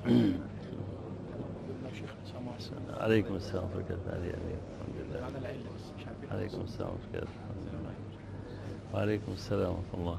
عليكم السلام ورحمة الله وبركاته الحمد لله عليكم السلام ورحمة الله الحمد لله وعليكم السلام ورحمة الله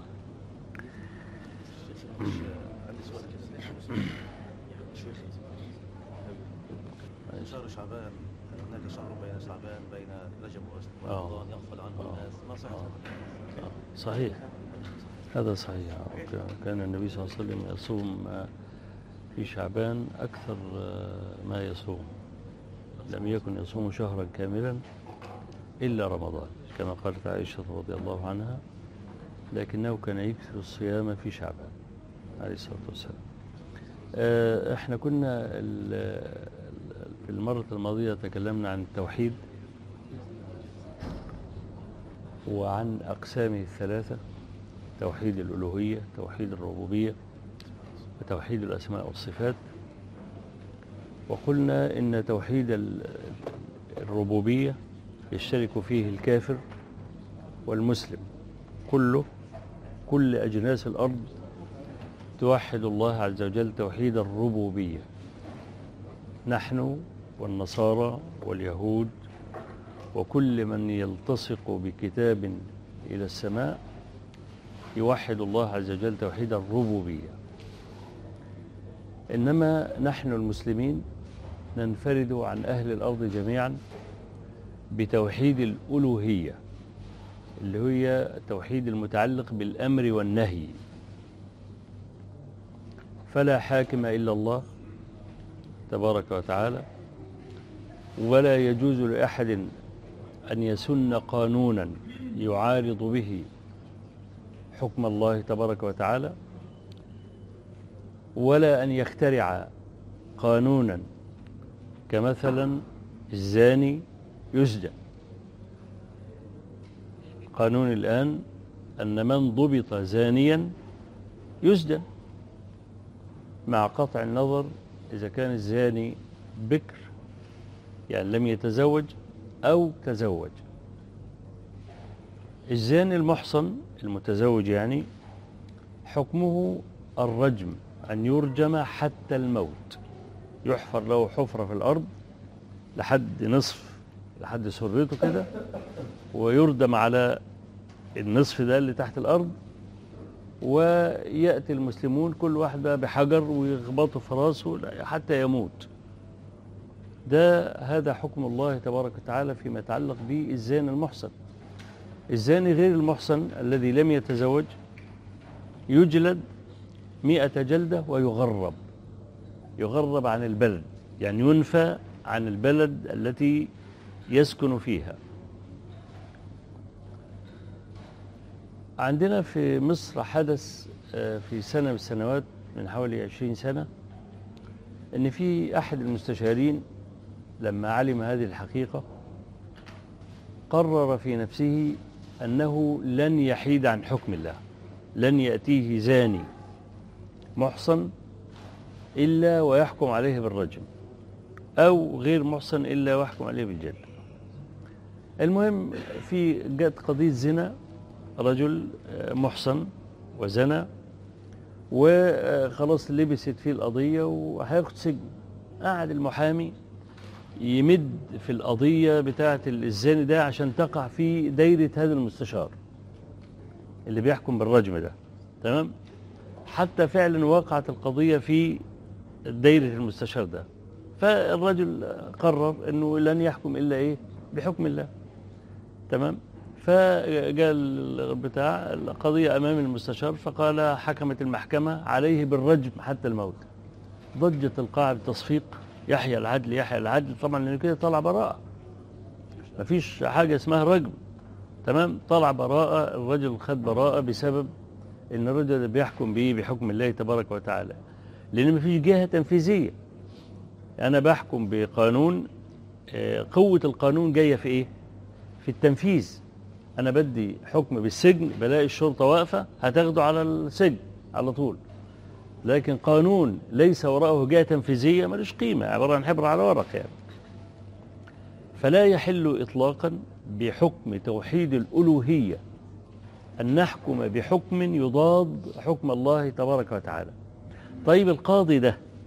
شهر شعبان هناك شهر بين شعبان بين رجب آه. ورمضان يغفل عنه آه. الناس ما صح آه. صحيح هذا صحيح كان النبي صلى الله عليه وسلم يصوم في شعبان أكثر ما يصوم لم يكن يصوم شهرا كاملا إلا رمضان كما قالت عائشة رضي الله عنها لكنه كان يكثر الصيام في شعبان عليه الصلاة والسلام آه، احنا كنا ال- في المرة الماضية تكلمنا عن التوحيد وعن أقسامه الثلاثة توحيد الألوهية توحيد الربوبية وتوحيد الأسماء والصفات وقلنا إن توحيد ال- الربوبية يشترك فيه الكافر والمسلم كله كل أجناس الأرض توحد الله عز وجل توحيد الربوبية نحن والنصارى واليهود وكل من يلتصق بكتاب إلى السماء يوحد الله عز وجل توحيد الربوبية إنما نحن المسلمين ننفرد عن أهل الأرض جميعا بتوحيد الألوهية اللي هي التوحيد المتعلق بالأمر والنهي فلا حاكم إلا الله تبارك وتعالى ولا يجوز لأحد أن يسن قانونا يعارض به حكم الله تبارك وتعالى ولا أن يخترع قانونا كمثلا الزاني يسجن قانون الآن أن من ضبط زانيا يسجن مع قطع النظر إذا كان الزاني بكر يعني لم يتزوج أو تزوج الزاني المحصن المتزوج يعني حكمه الرجم أن يرجم حتى الموت يحفر له حفرة في الأرض لحد نصف لحد سرته كده ويردم على النصف ده اللي تحت الأرض ويأتي المسلمون كل واحد بقى بحجر ويخبطه في راسه حتى يموت ده هذا حكم الله تبارك وتعالى فيما يتعلق بالزاني المحصن الزاني غير المحصن الذي لم يتزوج يجلد مئة جلدة ويغرب يغرب عن البلد يعني ينفى عن البلد التي يسكن فيها عندنا في مصر حدث آه، في سنة من السنوات من حوالي عشرين سنة ان في احد المستشارين لما علم هذه الحقيقة قرر في نفسه انه لن يحيد عن حكم الله لن يأتيه زاني محصن إلا ويحكم عليه بالرجم أو غير محصن إلا ويحكم عليه بالجلد المهم في جت قضية زنا رجل آه، محصن وزنى وخلاص لبست فيه القضية وهياخد سجن قعد المحامي يمد في القضية بتاعة الزاني ده عشان تقع في دايرة هذا المستشار اللي بيحكم بالرجم ده تمام حتى فعلا وقعت القضية في دايرة المستشار ده فالرجل قرر انه لن يحكم الا ايه بحكم الله تمام فجاء بتاع القضية امام المستشار فقال حكمت المحكمة عليه بالرجم حتى الموت ضجت القاعة بالتصفيق يحيى العدل يحيى العدل طبعا لان كده طلع براءة مفيش حاجة اسمها رجم تمام طلع براءة الرجل خد براءة بسبب ان الرجل بيحكم بيه بحكم الله تبارك وتعالى لان مفيش جهة تنفيذية انا بحكم بقانون آه، قوة القانون جاية في ايه في التنفيذ انا بدي حكم بالسجن بلاقي الشرطة واقفة هتاخده على السجن على طول لكن قانون ليس وراءه جهة تنفيذية ملوش قيمة عبارة عن حبر على ورق يعني فلا يحل إطلاقا بحكم توحيد الألوهية أن نحكم بحكم يضاد حكم الله تبارك وتعالى طيب القاضي ده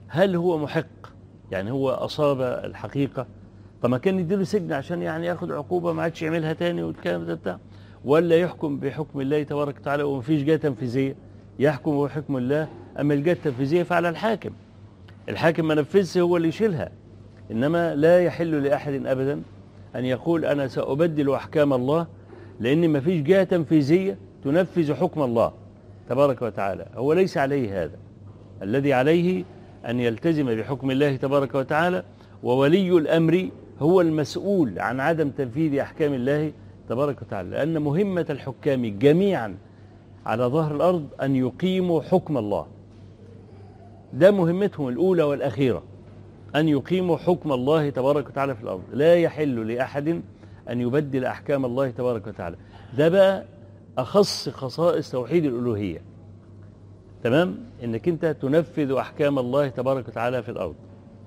هل هو محق يعني هو أصاب الحقيقة طب ما كان يديله سجن عشان يعني ياخد عقوبة ما عادش يعملها تاني والكلام ده بتاع ولا يحكم بحكم الله تبارك وتعالى ومفيش جهة تنفيذية يحكم بحكم الله أما الجهة التنفيذية فعلى الحاكم الحاكم ما نفذش هو اللي يشيلها إنما لا يحل لأحد أبدا أن يقول أنا سأبدل أحكام الله لأن ما فيش جهة تنفيذية تنفذ حكم الله تبارك وتعالى هو ليس عليه هذا الذي عليه أن يلتزم بحكم الله تبارك وتعالى وولي الأمر هو المسؤول عن عدم تنفيذ أحكام الله تبارك وتعالى لأن مهمة الحكام جميعا على ظهر الأرض أن يقيموا حكم الله ده مهمتهم الأولى والأخيرة أن يقيموا حكم الله تبارك وتعالى في الأرض لا يحل لأحد أن يبدل أحكام الله تبارك وتعالى ده بقى أخص خصائص توحيد الألوهية تمام إنك أنت تنفذ أحكام الله تبارك وتعالى في الأرض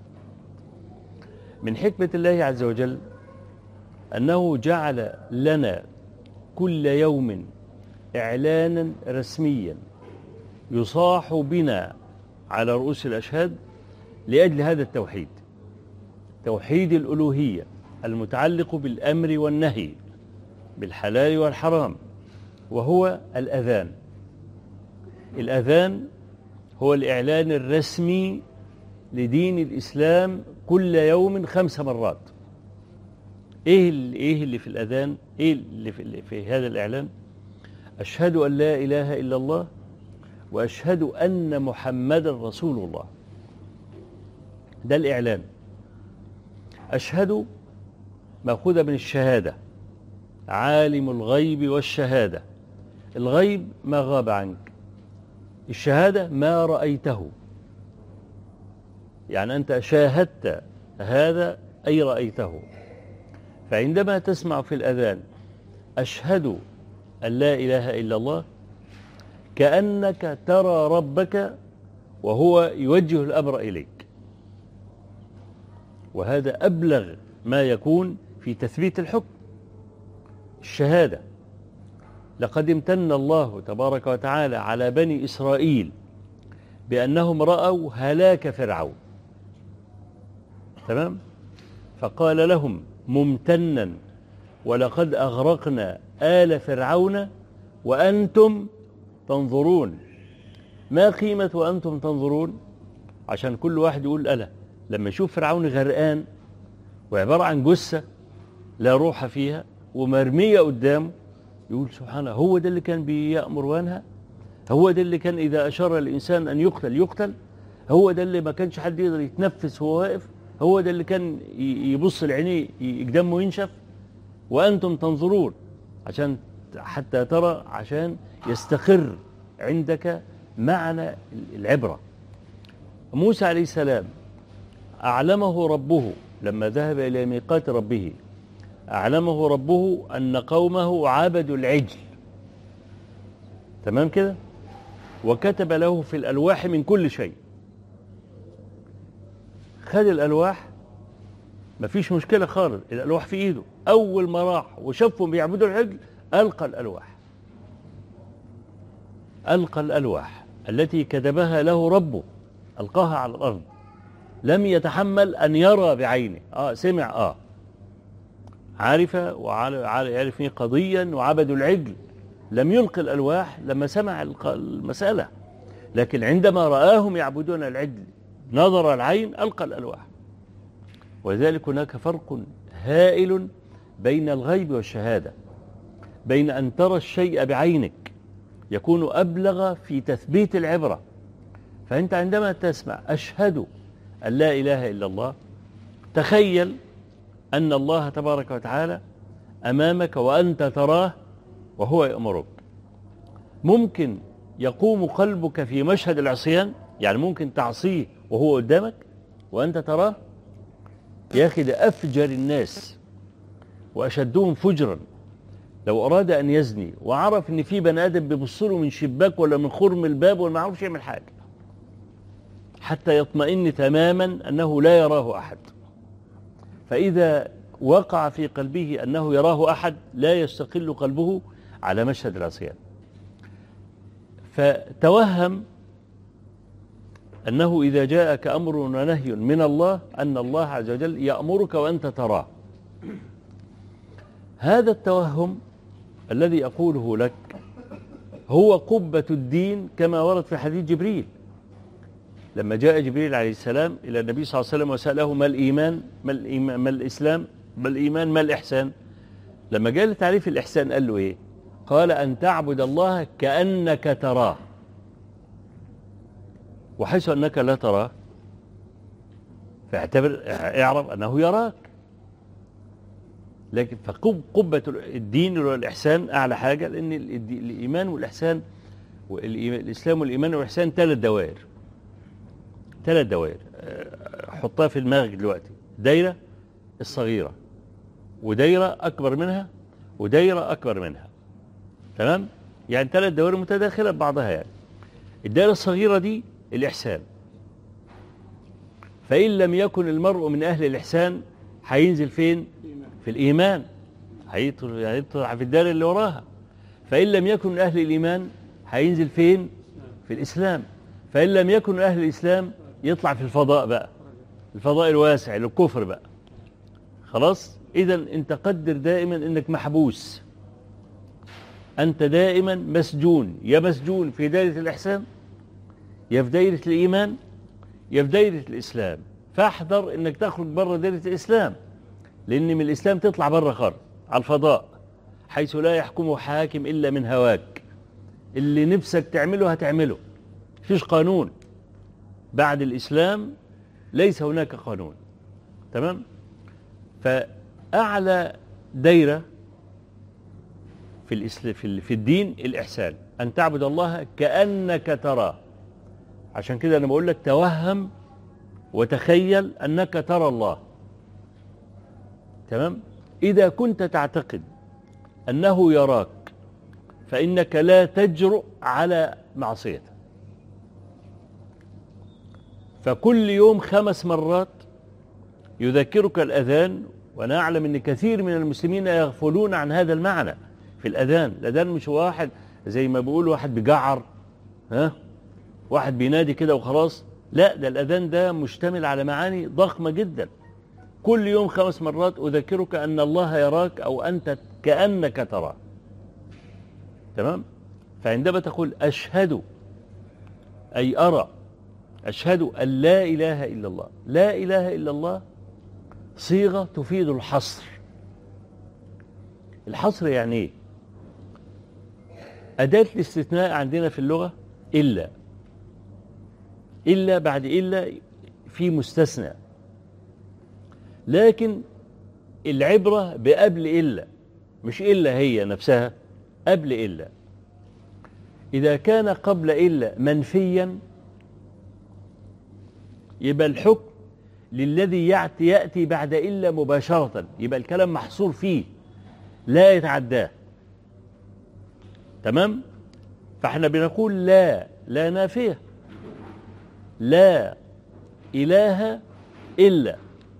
من حكمة الله عز وجل أنه جعل لنا كل يوم إعلانا رسميا يصاح بنا على رؤوس الأشهاد لأجل هذا التوحيد توحيد الألوهية المتعلق بالأمر والنهي بالحلال والحرام وهو الأذان الأذان هو الإعلان الرسمي لدين الإسلام كل يوم خمس مرات إيه اللي, إيه اللي في الأذان إيه اللي في, اللي في هذا الإعلان أشهد أن لا إله إلا الله وأشهد أن محمدا رسول الله ده الإعلان أشهد مأخوذة من الشهادة عالم الغيب والشهادة الغيب ما غاب عنك الشهادة ما رأيته يعني أنت شاهدت هذا أي رأيته فعندما تسمع في الأذان أشهد أن لا إله إلا الله كأنك ترى ربك وهو يوجه الأمر إليك وهذا أبلغ ما يكون في تثبيت الحكم الشهادة لقد امتن الله تبارك وتعالى على بني إسرائيل بأنهم رأوا هلاك فرعون تمام فقال لهم ممتنا ولقد أغرقنا آل فرعون وأنتم تنظرون ما قيمة وأنتم تنظرون عشان كل واحد يقول ألا لما يشوف فرعون غرقان وعبارة عن جثة لا روح فيها ومرمية قدامه يقول سبحانه هو ده اللي كان بيأمر وينهى هو ده اللي كان إذا أشار الإنسان أن يقتل يقتل هو ده اللي ما كانش حد يقدر يتنفس وهو واقف هو ده اللي كان يبص لعينيه دمه ينشف وأنتم تنظرون عشان حتى ترى عشان يستقر عندك معنى العبرة موسى عليه السلام أعلمه ربه لما ذهب إلى ميقات ربه أعلمه ربه أن قومه عبدوا العجل تمام كده وكتب له في الألواح من كل شيء خد الألواح مفيش مشكلة خالص الألواح في إيده أول ما راح وشافهم بيعبدوا العجل ألقى الألواح ألقى الألواح التي كتبها له ربه ألقاها على الأرض لم يتحمل أن يرى بعينه آه سمع آه عارف وعارف قضيا وعبدوا العجل لم يلقي الألواح لما سمع المسألة لكن عندما رآهم يعبدون العجل نظر العين ألقى الألواح ولذلك هناك فرق هائل بين الغيب والشهادة بين أن ترى الشيء بعينك يكون أبلغ في تثبيت العبرة فأنت عندما تسمع أشهد أن لا إله إلا الله تخيل أن الله تبارك وتعالى أمامك وأنت تراه وهو يأمرك ممكن يقوم قلبك في مشهد العصيان يعني ممكن تعصيه وهو قدامك وأنت تراه يا أخي ده أفجر الناس وأشدهم فجرا لو أراد أن يزني وعرف إن في بني آدم بيبص له من شباك ولا من خرم الباب ولا ما يعرفش يعمل حاجة حتى يطمئن تماما أنه لا يراه أحد فإذا وقع في قلبه أنه يراه أحد لا يستقل قلبه على مشهد العصيان فتوهم أنه إذا جاءك أمر ونهي من الله أن الله عز وجل يأمرك وأنت تراه هذا التوهم الذي أقوله لك هو قبة الدين كما ورد في حديث جبريل لما جاء جبريل عليه السلام إلى النبي صلى الله عليه وسلم وسأله ما الإيمان ما, الإيمان ما الإسلام ما الإيمان ما الإحسان لما جاء لتعريف الإحسان قال له إيه قال أن تعبد الله كأنك تراه وحيث أنك لا تراه فاعتبر اعرف أنه يراك لكن فقبة الدين والإحسان أعلى حاجة لأن الإيمان والإحسان الإسلام والإيمان والإحسان ثلاث دوائر ثلاث دوائر حطها في دماغك دلوقتي دايرة الصغيرة ودايرة أكبر منها ودايرة أكبر منها تمام يعني ثلاث دوائر متداخلة ببعضها يعني الدائرة الصغيرة دي الإحسان فإن لم يكن المرء من أهل الإحسان هينزل فين في الإيمان هيطلع في الدائرة اللي وراها فإن لم يكن من أهل الإيمان هينزل فين في الإسلام فإن لم يكن من أهل الإسلام يطلع في الفضاء بقى الفضاء الواسع الكفر بقى خلاص إذا أنت قدر دائما أنك محبوس أنت دائما مسجون يا مسجون في دائرة الإحسان يا في دائرة الإيمان يا في دائرة الإسلام فاحذر أنك تخرج بره دائرة الإسلام لأن من الإسلام تطلع بره خالص على الفضاء حيث لا يحكمه حاكم إلا من هواك اللي نفسك تعمله هتعمله فيش قانون بعد الإسلام ليس هناك قانون تمام فأعلى دايرة في الإسلام في, في الدين الإحسان أن تعبد الله كأنك تراه عشان كده أنا بقول لك توهم وتخيل أنك ترى الله تمام إذا كنت تعتقد أنه يراك فإنك لا تجرؤ على معصيته فكل يوم خمس مرات يذكرك الأذان وأنا أعلم أن كثير من المسلمين يغفلون عن هذا المعنى في الأذان الأذان مش واحد زي ما بيقول واحد بيجعر ها واحد بينادي كده وخلاص لا ده الأذان ده مشتمل على معاني ضخمة جدا كل يوم خمس مرات أذكرك أن الله يراك أو أنت كأنك تراه تمام فعندما تقول أشهد أي أرى أشهد أن لا إله إلا الله لا إله إلا الله صيغة تفيد الحصر الحصر يعني إيه أداة الاستثناء عندنا في اللغة إلا إلا بعد إلا في مستثنى لكن العبرة بقبل إلا مش إلا هي نفسها قبل إلا إذا كان قبل إلا منفيا يبقى الحكم للذي يأتي, يأتي بعد إلا مباشرة يبقى الكلام محصور فيه لا يتعداه تمام فاحنا بنقول لا لا نافية لا إله إلا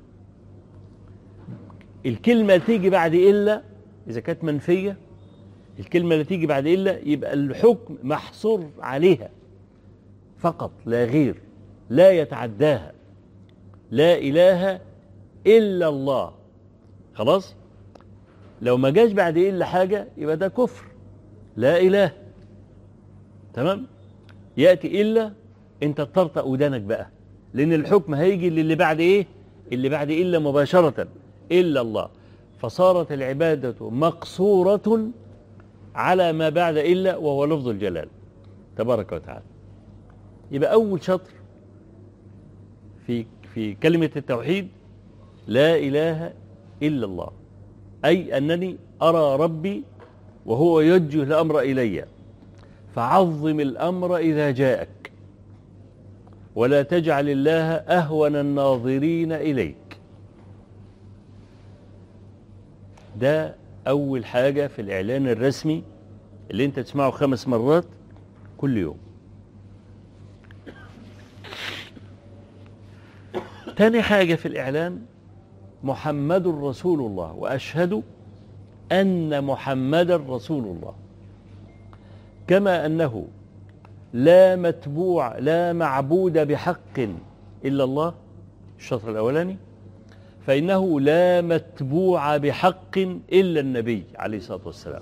الكلمة تيجي بعد إلا إذا كانت منفية الكلمة اللي تيجي بعد إلا يبقى الحكم محصور عليها فقط لا غير لا يتعداها لا إله إلا الله خلاص لو ما جاش بعد إلا حاجة يبقى ده كفر لا إله تمام يأتي إلا أنت تطرطق ودانك بقى لأن الحكم هيجي للي بعد إيه اللي بعد إلا مباشرة إلا الله فصارت العبادة مقصورة على ما بعد إلا وهو لفظ الجلال تبارك وتعالى يبقى أول شطر في في كلمة التوحيد لا إله إلا الله أي أنني أرى ربي وهو يوجه الأمر إلي فعظم الأمر إذا جاءك ولا تجعل الله أهون الناظرين إليك ده أول حاجة في الإعلان الرسمي اللي أنت تسمعه خمس مرات كل يوم تاني حاجة في الإعلان محمد رسول الله وأشهد أن محمد رسول الله كما أنه لا متبوع لا معبود بحق إلا الله الشطر الأولاني فإنه لا متبوع بحق إلا النبي عليه الصلاة والسلام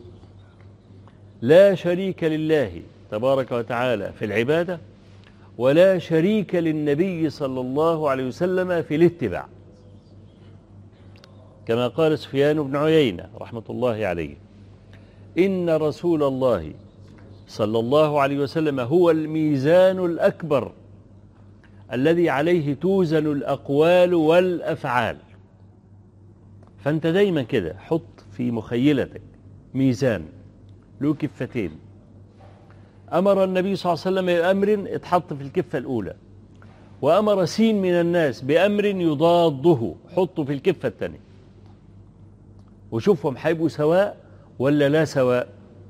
لا شريك لله تبارك وتعالى في العبادة ولا شريك للنبي صلى الله عليه وسلم في الاتباع كما قال سفيان بن عيينة رحمة الله عليه إن رسول الله صلى الله عليه وسلم هو الميزان الأكبر الذي عليه توزن الأقوال والأفعال فأنت دايما كده حط في مخيلتك ميزان له كفتين أمر النبي صلى الله عليه وسلم بأمر اتحط في الكفة الأولى وأمر سين من الناس بأمر يضاده حطه في الكفة الثانية وشوفهم هيبقوا سواء ولا لا سواء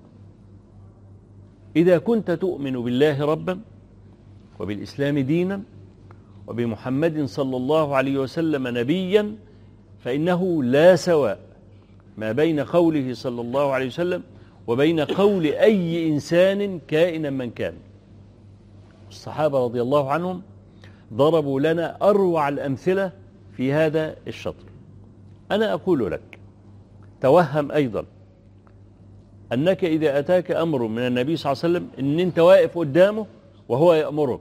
إذا كنت تؤمن بالله ربا وبالإسلام دينا وبمحمد صلى الله عليه وسلم نبيا فإنه لا سواء ما بين قوله صلى الله عليه وسلم وبين قول أي إنسان كائنا من كان الصحابة رضي الله عنهم ضربوا لنا أروع الأمثلة في هذا الشطر أنا أقول لك توهم أيضا أنك إذا أتاك أمر من النبي صلى الله عليه وسلم أن أنت واقف قدامه وهو يأمرك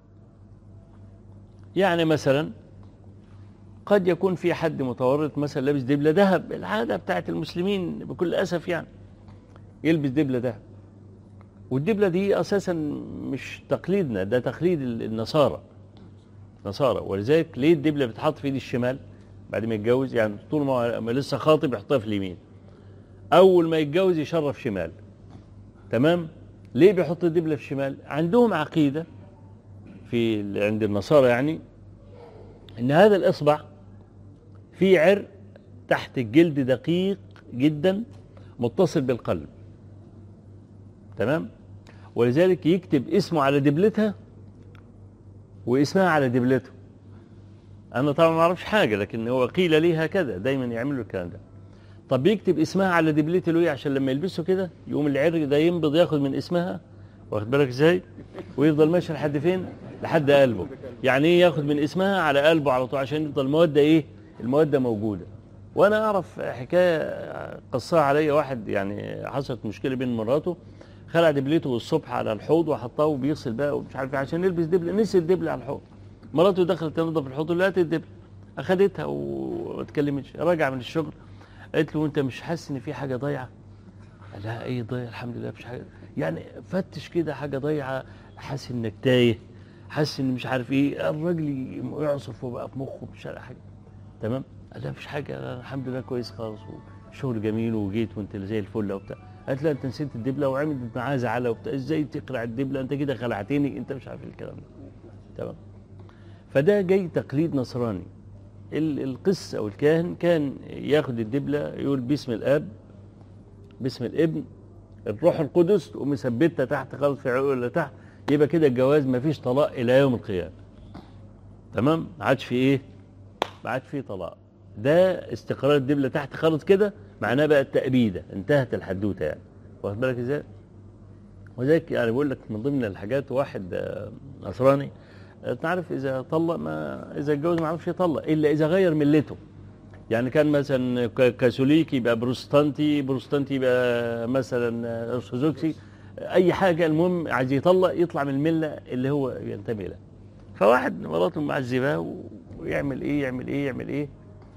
يعني مثلا قد يكون في حد متورط مثلا لابس دبلة ذهب العادة بتاعت المسلمين بكل أسف يعني يلبس دبلة ذهب والدبلة دي أساسا مش تقليدنا ده تقليد النصارى نصارى ولذلك ليه الدبلة بتحط في ايد الشمال بعد ما يتجوز يعني طول ما لسه خاطب يحطها في اليمين أول ما يتجوز يشرف شمال تمام ليه بيحط الدبلة في شمال عندهم عقيدة في عند النصارى يعني ان هذا الاصبع فيه عرق تحت الجلد دقيق جدا متصل بالقلب تمام ولذلك يكتب اسمه على دبلتها واسمها على دبلته انا طبعا ما اعرفش حاجه لكن هو قيل لي هكذا دايما يعملوا الكلام ده طب يكتب اسمها على دبلته ليه عشان لما يلبسه كده يقوم العرق ده ينبض ياخد من اسمها واخد بالك ازاي ويفضل ماشي لحد فين لحد قلبه يعني ايه ياخد من اسمها على قلبه على طول عشان يفضل الموده ايه الموده موجوده وانا اعرف حكايه قصها عليا واحد يعني حصلت مشكله بين مراته خلع دبلته الصبح على الحوض وحطها وبيغسل بقى ومش عارف إيه عشان يلبس دبله نسي الدبله على الحوض مراته دخلت تنظف الحوض لقت الدبله اخدتها وما اتكلمتش راجع من الشغل قالت له انت مش حاسس ان في حاجه ضايعه قال لها ايه ضايع الحمد لله مش حاجه يعني فتش كده حاجه ضايعه حاسس انك تايه حاسس ان مش عارف ايه الراجل يعصف وبقى في مخه مش عارف حاجه تمام قال لها مفيش حاجه الحمد لله كويس خالص وشغل جميل وجيت وانت زي الفل وبتاع قالت لها انت نسيت الدبله وعملت معاها زعله وبتاع ازاي تقلع الدبله انت كده خلعتني انت مش عارف الكلام ده تمام فده جاي تقليد نصراني القس او الكاهن كان ياخد الدبله يقول باسم الاب باسم الابن الروح القدس ومثبتها تحت خالص في عقول اللي تحت يبقى كده الجواز ما فيش طلاق الى يوم القيامه تمام ما عادش في ايه ما عادش في طلاق ده استقرار الدبله تحت خالص كده معناه بقى التأبيدة انتهت الحدوته يعني واخد بالك ازاي وذلك يعني بقول لك من ضمن الحاجات واحد نصراني تعرف اذا طلق ما اذا اتجوز ما عرفش يطلق الا اذا غير ملته يعني كان مثلا كاثوليكي يبقى بروستانتي بروستانتي يبقى مثلا ارثوذكسي اي حاجه المهم عايز يطلق يطلع من المله اللي هو ينتمي لها فواحد مراته معذباه ويعمل ايه يعمل ايه يعمل ايه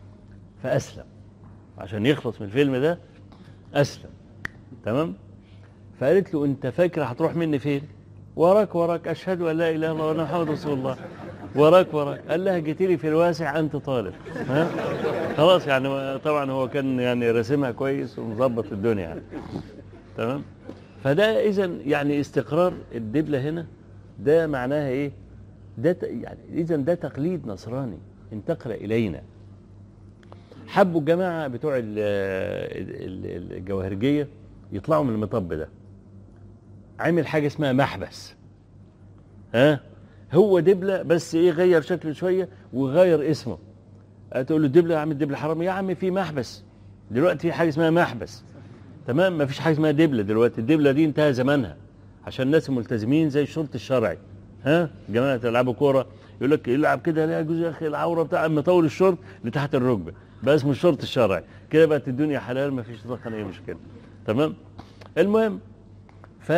فاسلم عشان يخلص من الفيلم ده اسلم تمام فقالت له انت فاكر هتروح مني فين وراك وراك اشهد ان لا اله الا الله وان محمد رسول الله وراك وراك قال لها جيت لي في الواسع انت طالب ها خلاص يعني طبعا هو كان يعني راسمها كويس ومظبط الدنيا يعني تمام فده اذا يعني استقرار الدبله هنا ده معناها ايه ده يعني اذا ده تقليد نصراني انتقل الينا حبوا الجماعه بتوع الجواهرجيه يطلعوا من المطب ده عمل حاجه اسمها محبس ها هو دبله بس ايه غير شكله شويه وغير اسمه تقول له دبله يا عم الدبله حرام يا عم في محبس دلوقتي في حاجه اسمها محبس تمام ما فيش حاجه اسمها دبله دلوقتي الدبله دي انتهى زمانها عشان الناس الملتزمين زي الشرط الشرعي ها جماعه يلعبوا كوره يقول لك يلعب كده لا يجوز يا اخي العوره بتاع مطول الشورت لتحت الركبه بقى اسمه الشورت الشرعي كده بقت الدنيا حلال ما فيش اطلاقا اي مشكله تمام المهم ف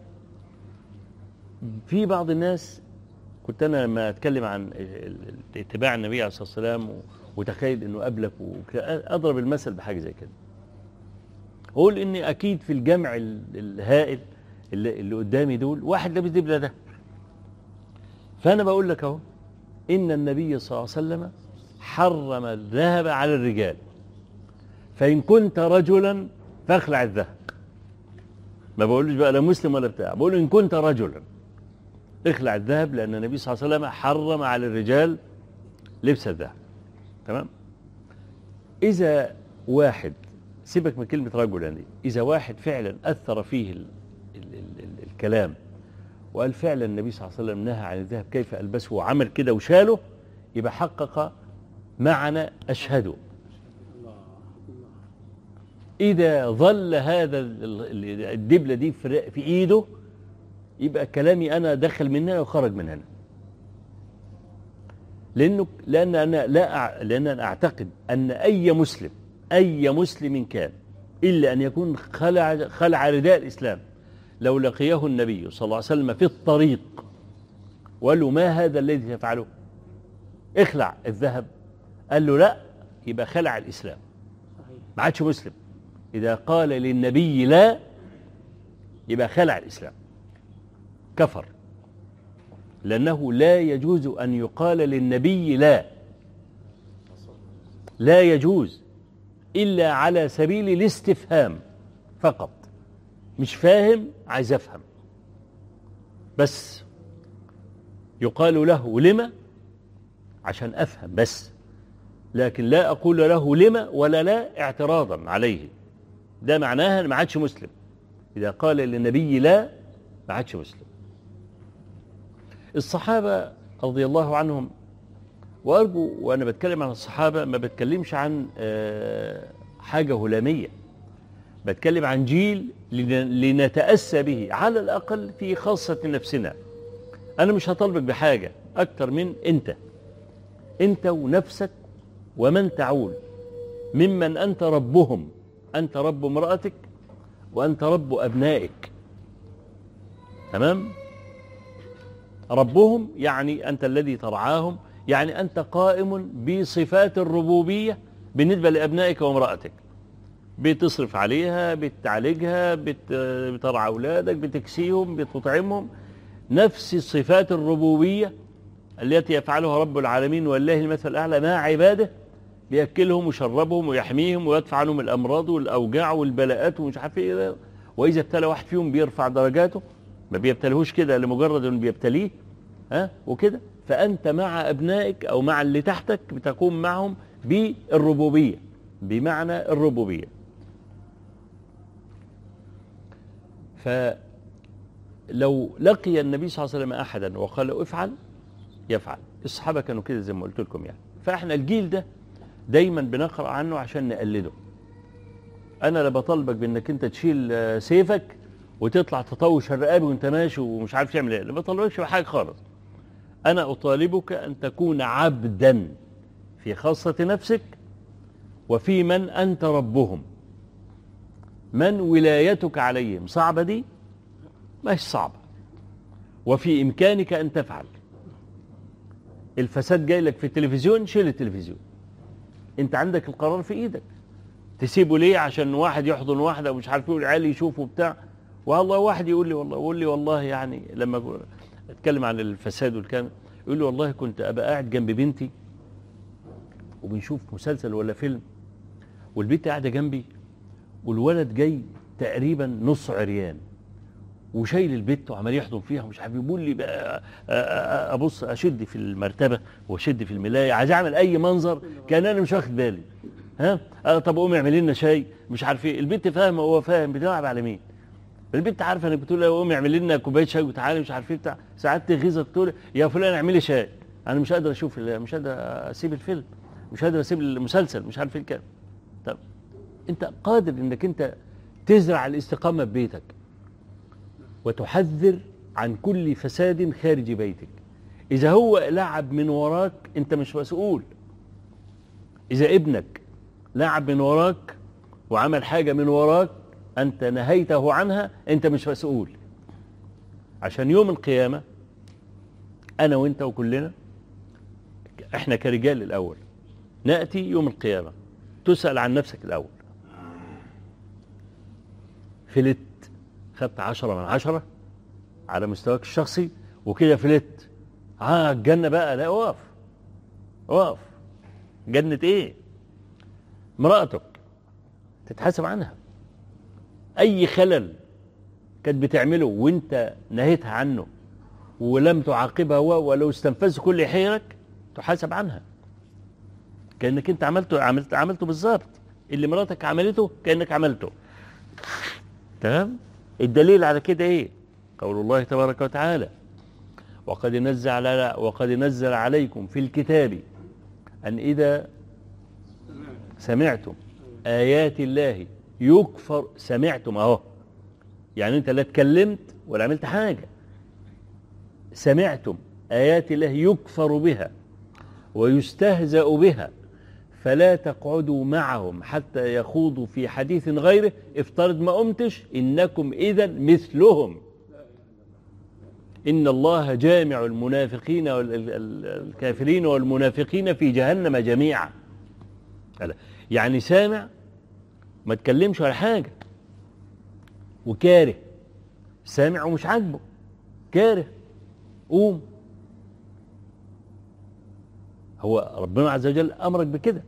في بعض الناس كنت انا لما اتكلم عن ال- ال- اتباع النبي عليه الصلاه والسلام و- وتخيل انه قبلك وكده، اضرب المثل بحاجه زي كده اقول ان اكيد في الجمع ال- الهائل اللي, اللي قدامي دول واحد لابس دبله ده فانا بقول لك اهو ان النبي صلى الله عليه وسلم حرم الذهب على الرجال فان كنت رجلا فاخلع الذهب ما بقولش بقى لا مسلم ولا بتاع بقول ان كنت رجلا اخلع الذهب لان النبي صلى الله عليه وسلم حرم على الرجال لبس الذهب تمام اذا واحد سيبك من كلمه رجلا دي اذا واحد فعلا اثر فيه ال ال ال ال الكلام وقال فعلا النبي صلى الله عليه وسلم نهى عن الذهب كيف البسه وعمل كده وشاله يبقى حقق معنى اشهد اذا ظل هذا ال- ال- الدبله دي في في ايده يبقى كلامي انا دخل من هنا وخرج من هنا لانه لان انا لا أع- لان انا اعتقد ان اي مسلم اي مسلم كان الا ان يكون خلع خلع رداء الاسلام لو لقيه النبي صلى الله عليه وسلم في الطريق وقال له ما هذا الذي تفعله اخلع الذهب قال له لا يبقى خلع الاسلام ما عادش مسلم اذا قال للنبي لا يبقى خلع الاسلام كفر لأنه لا يجوز أن يقال للنبي لا لا يجوز إلا على سبيل الاستفهام فقط مش فاهم عايز أفهم بس يقال له لما عشان أفهم بس لكن لا أقول له لما ولا لا اعتراضا عليه ده معناها ما عادش مسلم إذا قال للنبي لا ما عادش مسلم الصحابة رضي الله عنهم وأرجو وأنا بتكلم عن الصحابة ما بتكلمش عن آه، حاجة هلامية بتكلم عن جيل لن- لنتأسى به على الأقل في خاصة نفسنا أنا مش هطالبك بحاجة أكتر من أنت أنت ونفسك ومن تعول ممن أنت ربهم أنت رب امرأتك وأنت رب أبنائك تمام ربهم يعني أنت الذي ترعاهم يعني أنت قائم بصفات الربوبية بالنسبة لأبنائك وامرأتك بتصرف عليها بتعالجها بت- بترعى أولادك بتكسيهم بتطعمهم نفس صفات الربوبية التي يفعلها رب العالمين والله المثل الأعلى مع عباده بيأكلهم ويشربهم ويحميهم ويدفع عنهم الأمراض والأوجاع والبلاءات ومش عارف إيه وإذا ابتلى واحد فيهم بيرفع درجاته ما بيبتلهوش كده لمجرد انه بيبتليه ها وكده فانت مع ابنائك او مع اللي تحتك بتقوم معهم بالربوبيه بمعنى الربوبيه فلو لقي النبي صلى الله عليه وسلم احدا وقال له افعل يفعل الصحابه كانوا كده زي ما قلت لكم يعني فاحنا الجيل ده دايما بنقرا عنه عشان نقلده انا لا بطالبك بانك انت تشيل آه، سيفك وتطلع تطوش الرقاب وانت ماشي ومش عارف تعمل ايه لا بطالبكش بحاجه خالص انا اطالبك ان تكون عبدا في خاصه نفسك وفي من انت ربهم من ولايتك عليهم صعبه دي مش صعبه وفي امكانك ان تفعل الفساد جاي لك في التلفزيون شيل التلفزيون انت عندك القرار في ايدك تسيبه ليه عشان واحد يحضن واحده ومش عارف ايه والعيال يشوفوا بتاع والله واحد يقول لي والله يقول لي والله يعني لما أقول- اتكلم عن الفساد والكلام يقول لي والله كنت ابقى قاعد جنب بنتي وبنشوف مسلسل ولا فيلم والبنت قاعده جنبي والولد جاي تقريبا نص عريان وشايل البت وعمال يحضن فيها ومش عارف يقول لي بقى أ- أ- ابص اشد في المرتبه واشد في الملايه عايز اعمل اي منظر كان انا مش واخد بالي ها آه طب قومي اعملي لنا شاي مش عارف ايه البنت فاهمه هو فاهم بتلعب على مين البنت عارفه انك بتقول لها قومي اعملي لنا كوبايه شاي وتعالي مش عارف ايه بتاع ساعات تغيظك تقول يا فلان اعملي شاي انا مش قادر اشوف ال- مش قادر اسيب الفيلم مش قادر اسيب المسلسل مش عارف ايه الكلام طب انت قادر انك انت تزرع الاستقامه في بيتك وتحذر عن كل فساد خارج بيتك إذا هو لعب من وراك أنت مش مسؤول إذا ابنك لعب من وراك وعمل حاجة من وراك أنت نهيته عنها أنت مش مسؤول عشان يوم القيامة أنا وأنت وكلنا إحنا كرجال الأول نأتي يوم القيامة تسأل عن نفسك الأول فلت خدت عشرة من عشرة على مستواك الشخصي وكده فلت اه الجنة بقى لا اقف اقف جنة ايه امرأتك تتحاسب عنها اي خلل كانت بتعمله وانت نهيتها عنه ولم تعاقبها ولو استنفذت كل حيلك تحاسب عنها كانك انت عملته عملت عملته بالظبط اللي مراتك عملته كانك عملته تمام الدليل على كده ايه قول الله تبارك وتعالى وقد نزل على وقد نزل عليكم في الكتاب ان اذا سمعتم ايات الله يكفر سمعتم اهو يعني انت لا اتكلمت ولا عملت حاجه سمعتم ايات الله يكفر بها ويستهزأ بها فلا تقعدوا معهم حتى يخوضوا في حديث غيره افترض ما قمتش انكم اذا مثلهم ان الله جامع المنافقين والكافرين والمنافقين في جهنم جميعا يعني سامع ما تكلمش ولا حاجه وكاره سامع ومش عاجبه كاره قوم هو ربنا عز وجل امرك بكده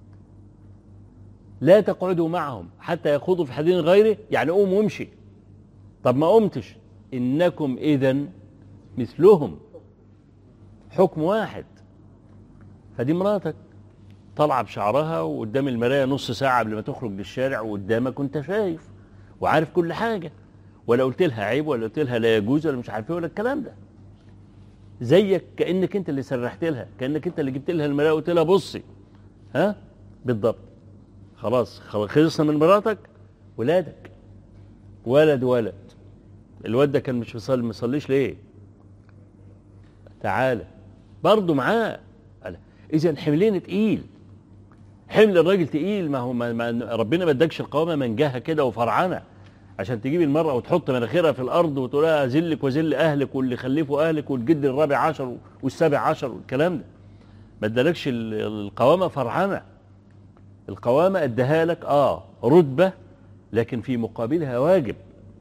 لا تقعدوا معهم حتى يخوضوا في حديث غيره يعني قوم وامشي طب ما قمتش انكم اذا مثلهم حكم واحد فدي مراتك طالعه بشعرها وقدام المرايه نص ساعه قبل ما تخرج للشارع وقدامك وانت شايف وعارف كل حاجه ولا قلت لها عيب ولا قلت لها لا يجوز ولا مش عارف ايه ولا الكلام ده زيك كانك انت اللي سرحت لها كانك انت اللي جبت لها المرايه وقلت لها بصي ها بالضبط خلاص خلصنا من مراتك ولادك ولد ولد الواد ده كان مش مصلي مصليش ليه تعالى برضه معاه اذا حملين تقيل حمل الراجل تقيل ما هو ما ما ربنا ما ادكش القوامه منجاها كده وفرعنه عشان تجيب المرأة وتحط مناخيرها في الأرض وتقول لها ذلك وذل أهلك واللي خلفوا أهلك والجد الرابع عشر والسابع عشر والكلام ده ما ادالكش القوامة فرعنة القوامة اداها لك آه رتبة لكن في مقابلها واجب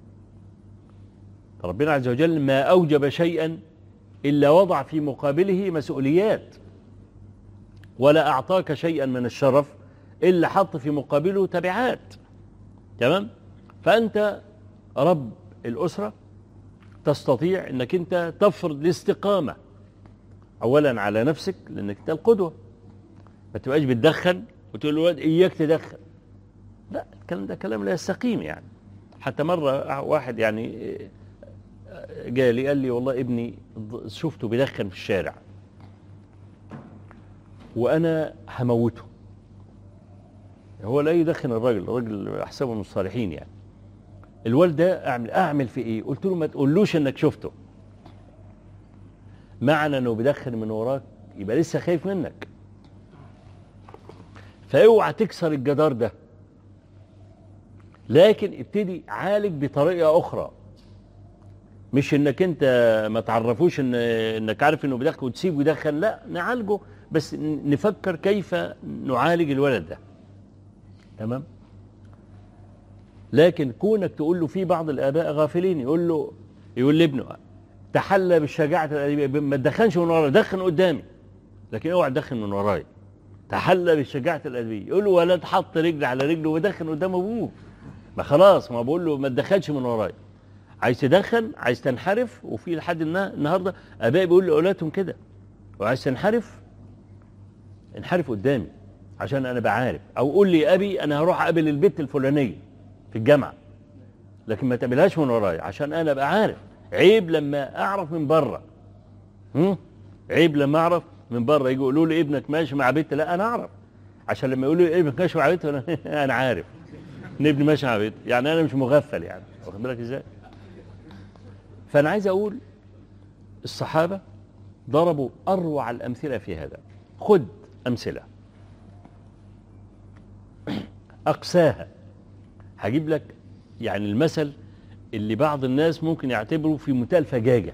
ربنا عز وجل ما أوجب شيئا إلا وضع في مقابله مسؤوليات ولا أعطاك شيئا من الشرف إلا حط في مقابله تبعات تمام فأنت رب الأسرة تستطيع أنك أنت تفرض الاستقامة أولا على نفسك لأنك أنت القدوة ما تبقاش بتدخن وتقول للولد إياك تدخن لا الكلام ده كلام لا يستقيم يعني حتى مرة واحد يعني جالي قال لي والله ابني شفته بيدخن في الشارع وأنا هموته هو لا يدخن الراجل الراجل أحسبه من الصالحين يعني الولد ده اعمل اعمل في ايه قلت له ما تقولوش انك شفته معنى انه بيدخن من وراك يبقى لسه خايف منك فاوعى تكسر الجدار ده لكن ابتدي عالج بطريقه اخرى مش انك انت ما تعرفوش ان انك عارف انه بيدخن وتسيبه يدخن لا نعالجه بس نفكر كيف نعالج الولد ده تمام لكن كونك تقول له في بعض الاباء غافلين يقول له يقول لابنه تحلى بالشجاعه الادبيه ما تدخنش من ورايا دخن قدامي لكن اوعى تدخن من ورايا تحلى بالشجاعه الادبيه يقول له ولا تحط رجل على رجله ودخن قدام ابوه ما خلاص ما بقول له ما تدخلش من ورايا عايز تدخن عايز تنحرف وفي لحد النهارده اباء بيقول لاولادهم كده وعايز تنحرف انحرف قدامي عشان انا بعارف او قول لي ابي انا هروح اقابل البت الفلانيه في الجامعه لكن ما تقابلهاش من ورايا عشان انا ابقى عارف عيب لما اعرف من بره عيب لما اعرف من بره يجوا يقولوا لي ابنك ماشي مع بنت لا انا اعرف عشان لما يقولوا لي ابنك ماشي مع بنت انا, أنا عارف ان ابني ماشي مع بنت يعني انا مش مغفل يعني واخد بالك ازاي فأنا عايز أقول الصحابة ضربوا أروع الأمثلة في هذا خد أمثلة أقساها هجيب لك يعني المثل اللي بعض الناس ممكن يعتبره في منتهى الفجاجة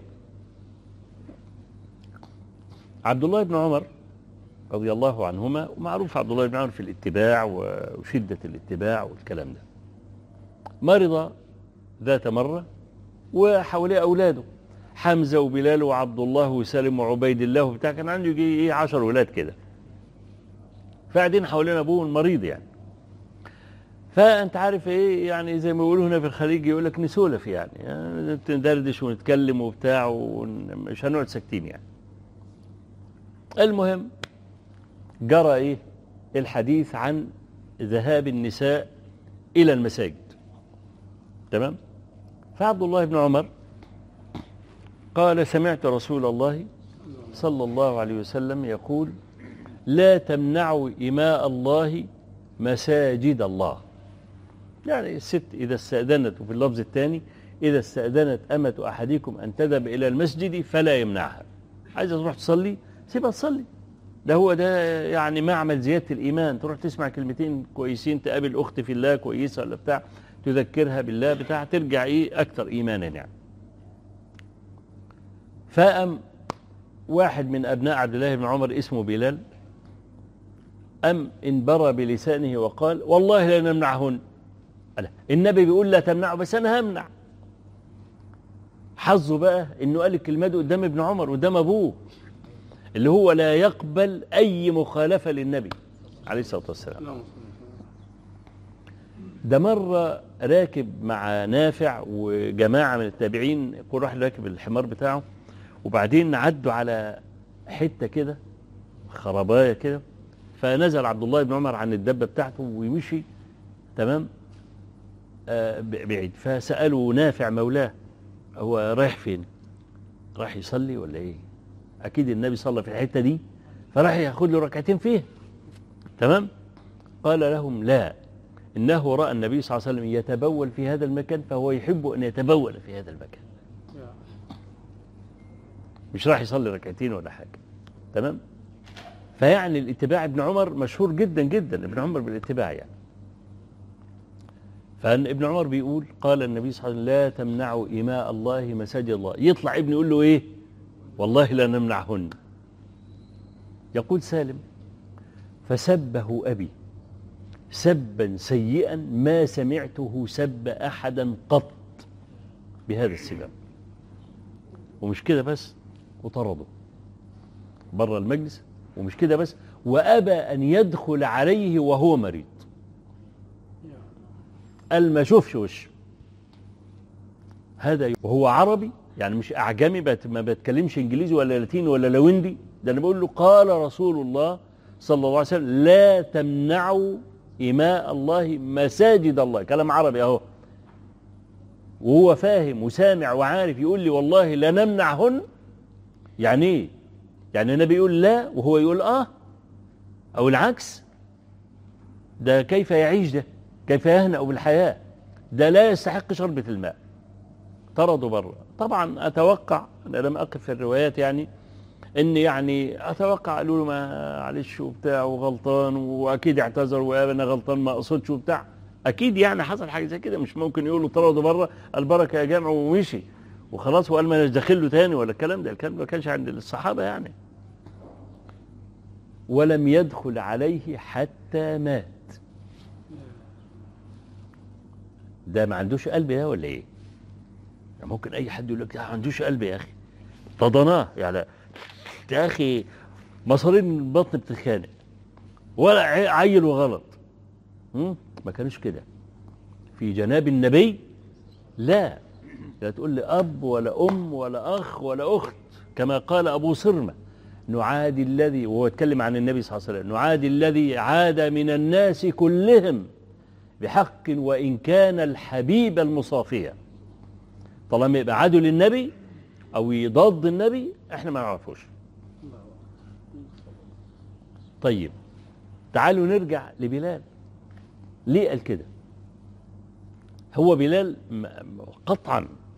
عبد الله بن عمر رضي الله عنهما ومعروف عبد الله بن عمر في الاتباع وشدة الاتباع والكلام ده مرض ذات مرة وحواليه أولاده حمزة وبلال وعبد الله وسالم وعبيد الله وبتاع كان عنده يجي ايه 10 ولاد كده فقاعدين حوالين ابوه المريض يعني فانت عارف ايه يعني زي ما بيقولوا هنا في الخليج يقول لك نسولف يعني, يعني ندردش ونتكلم وبتاع ومش هنقعد ساكتين يعني المهم جرى ايه الحديث عن ذهاب النساء الى المساجد تمام فعبد الله بن عمر قال سمعت رسول الله صلى الله عليه وسلم يقول لا تمنعوا إماء الله مساجد الله يعني الست إذا استأذنت وفي اللفظ الثاني إذا استأذنت أمة أحدكم أن تذهب إلى المسجد فلا يمنعها عايزة تروح تصلي سيبها تصلي ده هو ده يعني معمل زيادة الإيمان تروح تسمع كلمتين كويسين تقابل أخت في الله كويسة ولا بتاع تذكرها بالله بتاع ترجع إيه أكثر إيمانا يعني فأم واحد من أبناء عبد الله بن عمر اسمه بلال أم انبرى بلسانه وقال والله لا نمنعهن النبي بيقول لا تمنعه بس أنا همنع حظه بقى انه قال الكلمه دي قدام ابن عمر قدام ابوه اللي هو لا يقبل اي مخالفه للنبي عليه الصلاه والسلام ده مره راكب مع نافع وجماعه من التابعين كل واحد راكب الحمار بتاعه وبعدين عدوا على حته كده خربايه كده فنزل عبد الله بن عمر عن الدبه بتاعته ومشي تمام آه بعيد فسالوا نافع مولاه هو رايح فين راح يصلي ولا ايه اكيد النبي صلى في الحته دي فراح ياخد له ركعتين فيه تمام قال لهم لا انه راى النبي صلى الله عليه وسلم يتبول في هذا المكان فهو يحب ان يتبول في هذا المكان مش راح يصلي ركعتين ولا حاجه تمام فيعني الاتباع ابن عمر مشهور جدا جدا ابن عمر بالاتباع يعني فان ابن عمر بيقول قال النبي صلى الله عليه وسلم لا تمنعوا إماء الله مساجد الله يطلع ابن يقول له ايه والله لا نمنعهن يقول سالم فسبه أبي سبا سيئا ما سمعته سب أحدا قط بهذا السبب ومش كده بس وطرده بره المجلس ومش كده بس وأبى أن يدخل عليه وهو مريض قال ما شوفش وشه هذا وهو عربي يعني مش أعجمي ما بتكلمش إنجليزي ولا لاتيني ولا لويندي ده أنا بقول له قال رسول الله صلى الله عليه وسلم لا تمنعوا إماء الله مساجد الله كلام عربي أهو وهو فاهم وسامع وعارف يقول لي والله لا نمنعهن يعني ايه يعني النبي يقول لا وهو يقول اه او العكس ده كيف يعيش ده كيف يهنأ بالحياة ده لا يستحق شربة الماء طردوا بره طبعا اتوقع انا لم اقف في الروايات يعني ان يعني اتوقع قالوا له معلش وبتاع وغلطان واكيد اعتذر وقال انا غلطان ما اقصدش وبتاع اكيد يعني حصل حاجه زي كده مش ممكن يقولوا طردوا بره البركه يا جامع ومشي وخلاص وقال ما داخل له تاني ولا الكلام ده الكلام ما كانش عند الصحابه يعني ولم يدخل عليه حتى مات ده ما عندوش قلب ده ولا ايه يعني ممكن اي حد يقول لك ده ما عندوش قلب يا اخي طضناه يعني يا اخي مصارين البطن بتتخانق ولا عيل وغلط ما كانوش كده في جناب النبي لا لا تقول لي اب ولا ام ولا اخ ولا اخت كما قال ابو صرمه نعادي الذي وهو يتكلم عن النبي صلى الله عليه وسلم نعادي الذي عاد من الناس كلهم بحق وإن كان الحبيب المصافية طالما يبقى عدو للنبي أو يضاد النبي احنا ما نعرفوش طيب تعالوا نرجع لبلال ليه قال كده هو بلال قطعا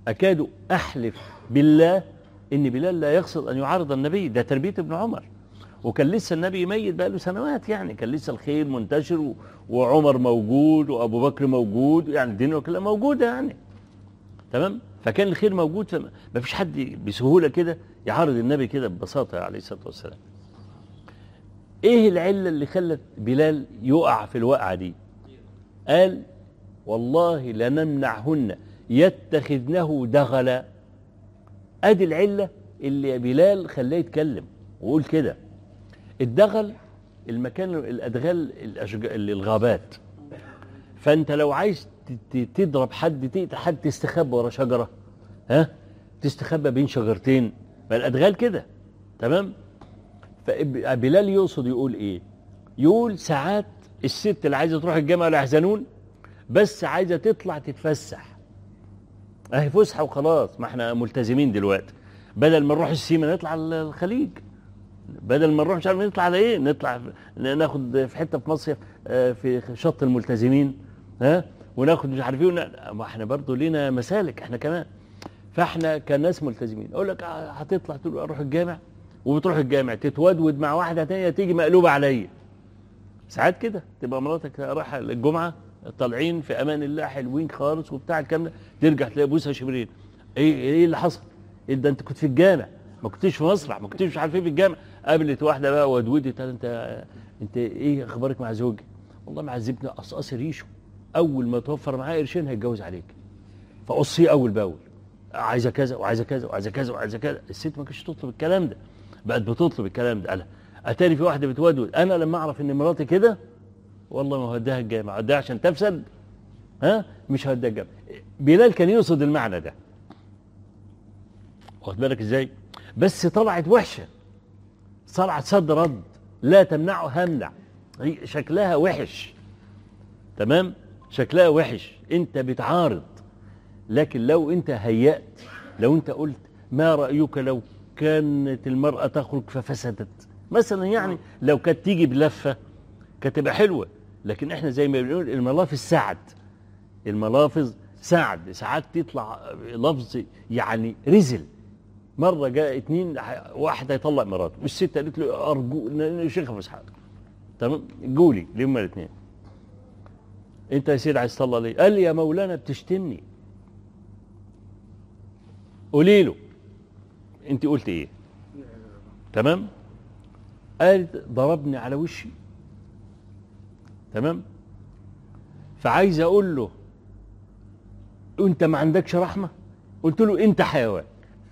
أكاد أحلف بالله إن بلال لا يقصد أن يعارض النبي ده تربية ابن عمر وكان لسه النبي ميت بقى له سنوات يعني كان لسه الخير منتشر و- وعمر موجود وأبو بكر موجود يعني الدنيا كلها موجودة يعني تمام فكان الخير موجود فما ما فيش حد بسهولة كده يعارض النبي كده ببساطة عليه الصلاة والسلام ايه العلة اللي خلت بلال يقع في الوقعة دي قال والله لنمنعهن يتخذنه دغلا ادي العلة اللي يا بلال خلاه يتكلم وقول كده الدغل المكان الادغال الأشج... الغابات فانت لو عايز ت- ت- تضرب حد تقتل حد تستخبى ورا شجره ها تستخبى بين شجرتين ما الادغال كده تمام فبلال يقصد يقول ايه يقول ساعات الست اللي عايزه تروح الجامعه ولا يحزنون بس عايزه تطلع تتفسح اهي فسحه وخلاص ما احنا ملتزمين دلوقتي بدل ما نروح السيما نطلع على الخليج بدل ما نروح مش عارف نطلع على ايه نطلع ن- ناخد في حته في مصيف آه، في شط الملتزمين ها وناخد مش عارف ايه ون- ما احنا برضه لينا مسالك احنا كمان فاحنا كناس ملتزمين اقول لك آه، هتطلع تقول اروح الجامع وبتروح الجامع تتودود مع واحده تانية تيجي مقلوبه عليا ساعات كده تبقى مراتك رايحه الجمعه طالعين في امان الله حلوين خالص وبتاع الكلام ده ترجع تلاقي بوسها شبرين ايه ايه اللي حصل؟ إيه ده انت كنت في الجامع ما كنتش في مسرح ما كنتش مش عارف ايه في الجامع قابلت واحده بقى ودودت قال انت انت ايه اخبارك مع زوجي؟ والله معذبني قصقص ريشه اول ما توفر معاه قرشين هيتجوز عليك فقصيه اول باول عايزه كذا وعايزه كذا وعايزه كذا وعايزه كذا الست ما كانتش تطلب الكلام ده بقت بتطلب الكلام ده قالها اتاري في واحده بتودود انا لما اعرف ان مراتي كده والله ما هوديها الجامع هوديها عشان تفسد ها مش هوديها الجامع بلال كان يقصد المعنى ده واخد بالك ازاي بس طلعت وحشه طلعت صد رد لا تمنعه همنع هي شكلها وحش تمام شكلها وحش انت بتعارض لكن لو انت هيأت لو انت قلت ما رأيك لو كانت المرأة تخرج ففسدت مثلا يعني لو كانت تيجي بلفة كانت تبقى حلوة لكن احنا زي ما بنقول الملافظ سعد الملافظ سعد ساعات تطلع لفظ يعني رزل مرة جاء اتنين واحد هيطلق مراته والست قالت له أرجو ن- شيخة مسحات تمام قولي لهم الاثنين انت يا سيدي عايز تطلق ليه؟ قال لي يا مولانا بتشتمني قولي له انت قلت ايه؟ تمام؟ قالت ضربني على وشي تمام؟ فعايز اقول له انت ما عندكش رحمه؟ قلت له انت حيوان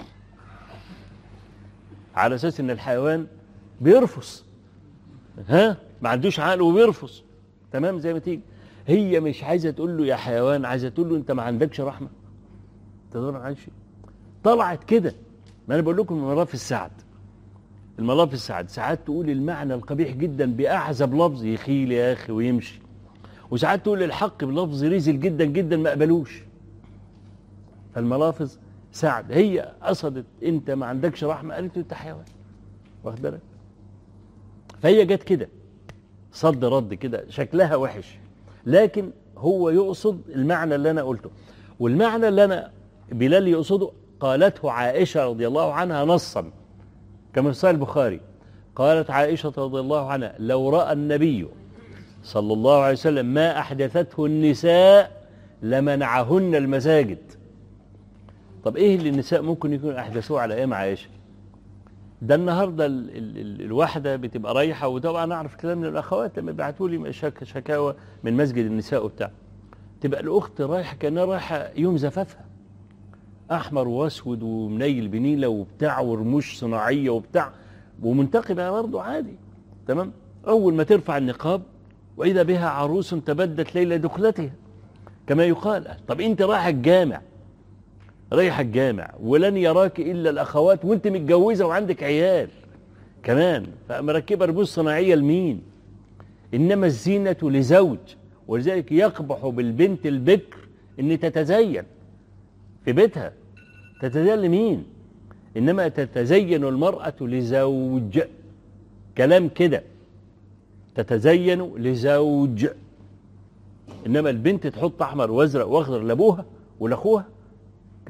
على اساس ان الحيوان بيرفص ها ما عندوش عقل وبيرفص تمام زي ما تيجي هي مش عايزه تقول له يا حيوان عايزه تقول له انت ما عندكش رحمه تدور على شيء طلعت كده ما انا بقول لكم الملاف السعد الملاف السعد ساعات تقول المعنى القبيح جدا باعزب لفظ يخيل يا اخي ويمشي وساعات تقول الحق بلفظ رزل جدا جدا ما قبلوش فالملافظ سعد هي قصدت انت ما عندكش رحمه قالت له انت حيوان واخد بالك فهي جت كده صد رد كده شكلها وحش لكن هو يقصد المعنى اللي انا قلته والمعنى اللي انا بلال يقصده قالته عائشه رضي الله عنها نصا كما في صحيح البخاري قالت عائشه رضي الله عنها لو راى النبي صلى الله عليه وسلم ما احدثته النساء لمنعهن المساجد طب ايه اللي النساء ممكن يكون احدثوه على ايام عائشه ده النهارده ال ال ال الواحده بتبقى رايحه وطبعا انا اعرف كلام من الاخوات لما بيبعتوا لي شك شكاوى من مسجد النساء وبتاع تبقى الاخت رايحه كانها رايحه يوم زفافها احمر واسود ومنيل بنيله وبتاع ورموش صناعيه وبتاع ومنتقبه برضه عادي تمام اول ما ترفع النقاب واذا بها عروس تبدت ليله دخلتها كما يقال طب انت رايح الجامع رايح الجامع ولن يراك الا الاخوات وانت متجوزه وعندك عيال كمان فمركبه رموز صناعيه لمين انما الزينه لزوج ولذلك يقبح بالبنت البكر ان تتزين في بيتها تتزين لمين انما تتزين المراه لزوج كلام كده تتزين لزوج انما البنت تحط احمر وازرق واخضر لابوها ولاخوها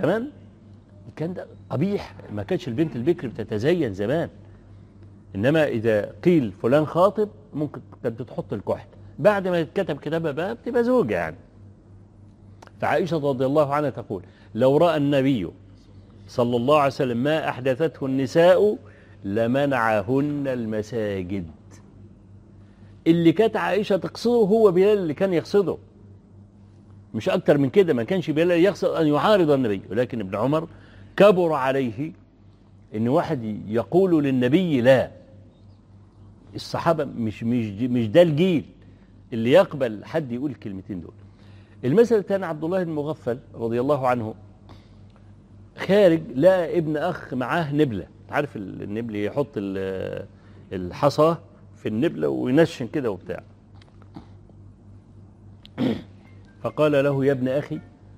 كمان كان ده قبيح ما كانش البنت البكر بتتزين زمان انما اذا قيل فلان خاطب ممكن كانت تحط الكحل بعد ما يتكتب كتابها بقى بتبقى زوجة يعني فعائشة رضي الله عنها تقول لو رأى النبي صلى الله عليه وسلم ما أحدثته النساء لمنعهن المساجد اللي كانت عائشة تقصده هو بلال اللي كان يقصده مش أكتر من كده ما كانش بلال يقصد أن يعارض النبي ولكن ابن عمر كبر عليه ان واحد يقول للنبي لا الصحابة مش مش مش ده الجيل اللي يقبل حد يقول الكلمتين دول المثل الثاني عبد الله المغفل رضي الله عنه خارج لقى ابن اخ معاه نبله عارف النبل يحط ال- الحصى في النبله وينشن كده وبتاع فقال له يا ابن اخي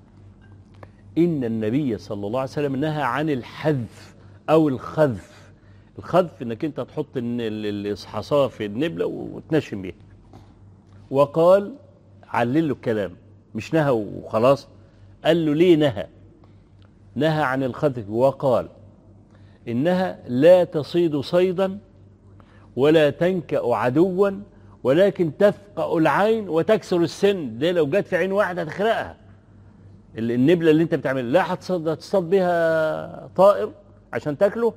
ان النبي صلى الله عليه وسلم نهى عن الحذف او الخذف الخذف انك انت تحط الن- ال- الحصاه في النبله وتنشن بيها وقال علل له الكلام مش نهى وخلاص قال له ليه نهى نهى عن الخذف وقال إنها لا تصيد صيدا ولا تنكأ عدوا ولكن تفقأ العين وتكسر السن دي لو جت في عين واحدة هتخرقها ال- النبلة اللي انت بتعملها لا هتصطاد هتصطاد بيها طائر عشان تاكله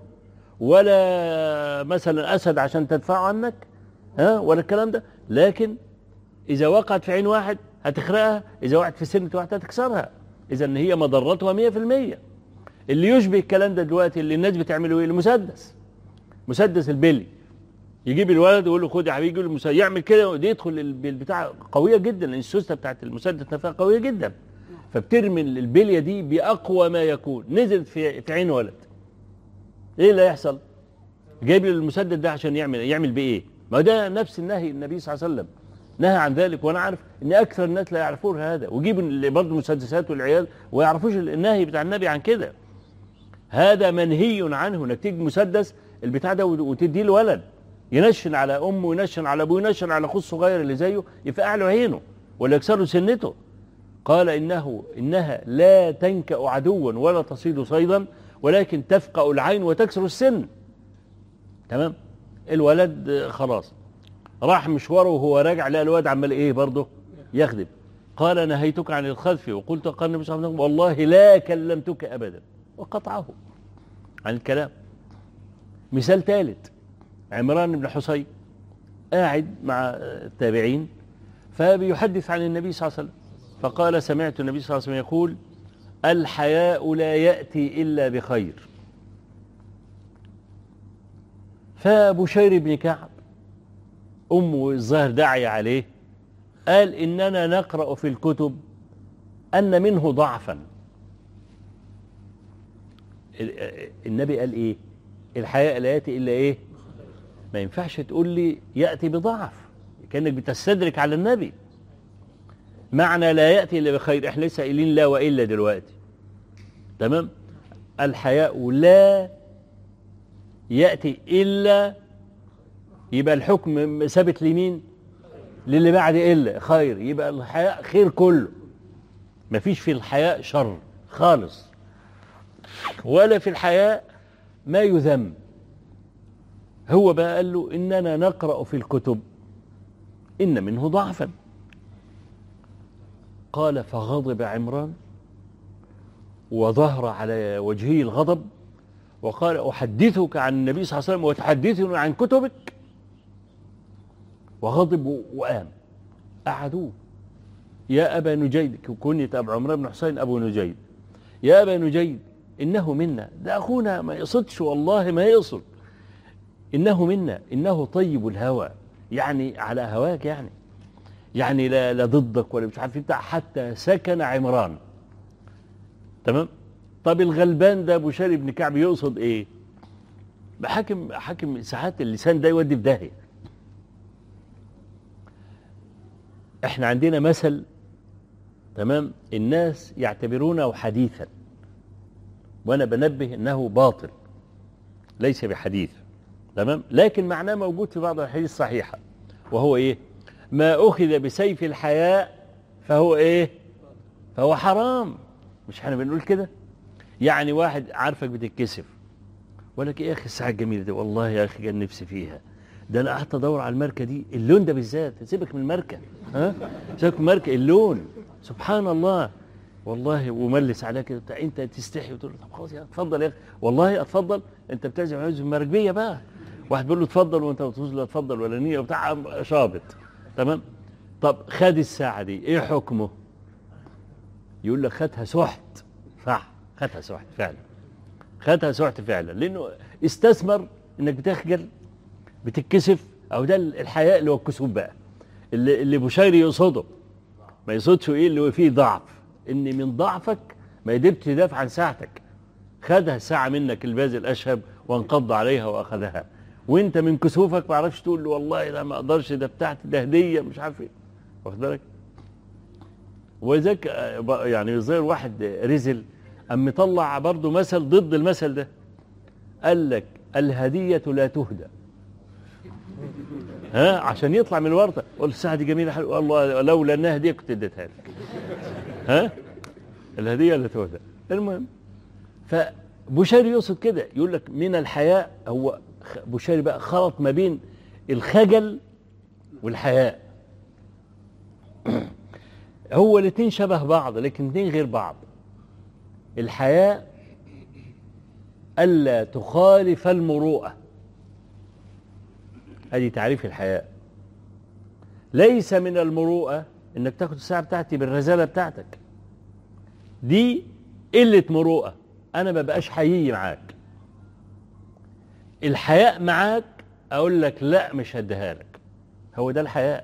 ولا مثلا أسد عشان تدفعه عنك ها ولا الكلام ده لكن إذا وقعت في عين واحد هتخرقها إذا وقعت في سنة واحد هتكسرها إذا إن هي مضرتها 100% اللي يشبه الكلام ده دلوقتي اللي الناس بتعمله إيه المسدس مسدس البلي يجيب الولد ويقول له خد يا حبيبي يجيب له المسدس يعمل كده ودي يدخل الب- البتاع قوية جدا لأن السوسته بتاعت المسدس نفسها قوية جدا فبترمي البلية دي بأقوى ما يكون نزلت في في عين ولد إيه اللي هيحصل؟ جايب له المسدس ده عشان يعمل يعمل بإيه؟ ما ده نفس النهي النبي صلى الله عليه وسلم نهى عن ذلك وانا عارف ان اكثر الناس لا يعرفون هذا ويجيبوا برضه المسدسات والعيال وما يعرفوش النهي بتاع النبي عن كده هذا منهي عنه انك تيجي مسدس البتاع ده وتديه لولد ينشن على امه وينشن على ابوه ينشن على اخوه الصغير اللي زيه يفقع له عينه ولا يكسر له سنته قال انه انها لا تنكأ عدوا ولا تصيد صيدا ولكن تفقأ العين وتكسر السن تمام الولد آه، خلاص راح مشواره وهو راجع لقى الواد عمال ايه برضه يخدم قال نهيتك عن الخذف وقلت قال النبي صلى الله عليه وسلم والله لا كلمتك ابدا وقطعه عن الكلام مثال ثالث عمران بن حصين قاعد مع التابعين فبيحدث عن النبي صلى الله عليه وسلم فقال سمعت النبي صلى الله عليه وسلم يقول الحياء لا يأتي إلا بخير فبشير بن كعب أمه الظاهر داعي عليه قال إننا نقرأ في الكتب أن منه ضعفا ال- النبي قال إيه الحياء لا يأتي إلا إيه ما ينفعش تقول لي يأتي بضعف كأنك بتستدرك على النبي معنى لا يأتي إلا بخير احنا لسه قايلين لا وإلا دلوقتي تمام الحياء لا يأتي إلا يبقى الحكم ثابت لمين للي بعد إلا خير يبقى الحياء خير كله مفيش في الحياء شر خالص ولا في الحياء ما يذم هو بقى قال له إننا نقرأ في الكتب إن منه ضعفا قال فغضب عمران وظهر على وجهه الغضب وقال أحدثك عن النبي صلى الله عليه وسلم وتحدثني عن كتبك وغضب وقام قعدوه يا أبا نجيد كنية أبو عمران بن حسين أبو نجيد يا أبا نجيد إنه منا ده أخونا ما يقصدش والله ما يقصد إنه منا إنه طيب الهوى يعني على هواك يعني يعني لا, لا ضدك ولا مش عارف إيه بتاع حتى سكن عمران تمام طب الغلبان ده ابو شاري بن كعب يقصد ايه حاكم حاكم ساعات اللسان ده يودي في داهيه احنا عندنا مثل تمام الناس يعتبرونه حديثا وانا بنبه انه باطل ليس بحديث تمام لكن معناه موجود في بعض الحديث الصحيحه وهو ايه ما اخذ بسيف الحياء فهو ايه فهو حرام مش احنا بنقول كده يعني واحد عارفك بتتكسف ولا يا اخي الساعه الجميله دي والله يا اخي كان نفسي فيها ده انا قعدت ادور على الماركه دي اللون ده بالذات سيبك من الماركه ها سيبك من الماركه اللون سبحان الله والله وملس عليها كده بتاع انت تستحي وتقول له طب خلاص يا اتفضل يا اخي والله اتفضل انت بتعزم عزم مراكبيه بقى واحد بيقول له اتفضل وانت بتقول له اتفضل ولا نيه وبتاع شابط تمام طب خد الساعه دي ايه حكمه يقول لك خدها سحت صح خدها سحت فعلا خدها سحت فعلا لانه استثمر انك بتخجل بتتكسف او ده الحياء اللي هو الكسوف بقى اللي اللي بوشيري يقصده ما يقصدش ايه اللي هو فيه ضعف ان من ضعفك ما قدرتش تدافع عن ساعتك خدها الساعه منك الباز الاشهب وانقض عليها واخذها وانت من كسوفك ما عرفش تقول له والله لا ما اقدرش ده بتاعتي ده هديه مش عارف ايه واخد بالك وذاك آه، بقى يعني زي واحد رزل أم مطلع برضه مثل ضد المثل ده قال لك الهدية لا تهدى ها عشان يطلع من الورطة قول الساعة دي جميلة حلوة والله لولا انها هدية كنت اديتها لك ها الهدية لا تهدى المهم فبوشيري يقصد كده يقول لك من الحياء هو خ- بوشيري بقى خلط ما بين الخجل والحياء هو الاثنين شبه بعض لكن الاثنين غير بعض الحياء ألا تخالف المروءة هذه تعريف الحياء ليس من المروءة انك تاخد الساعة بتاعتي بالرزالة بتاعتك دي قلة مروءة انا ما بقاش حقيقي معاك الحياء معاك اقول لك لا مش هديها لك هو ده الحياء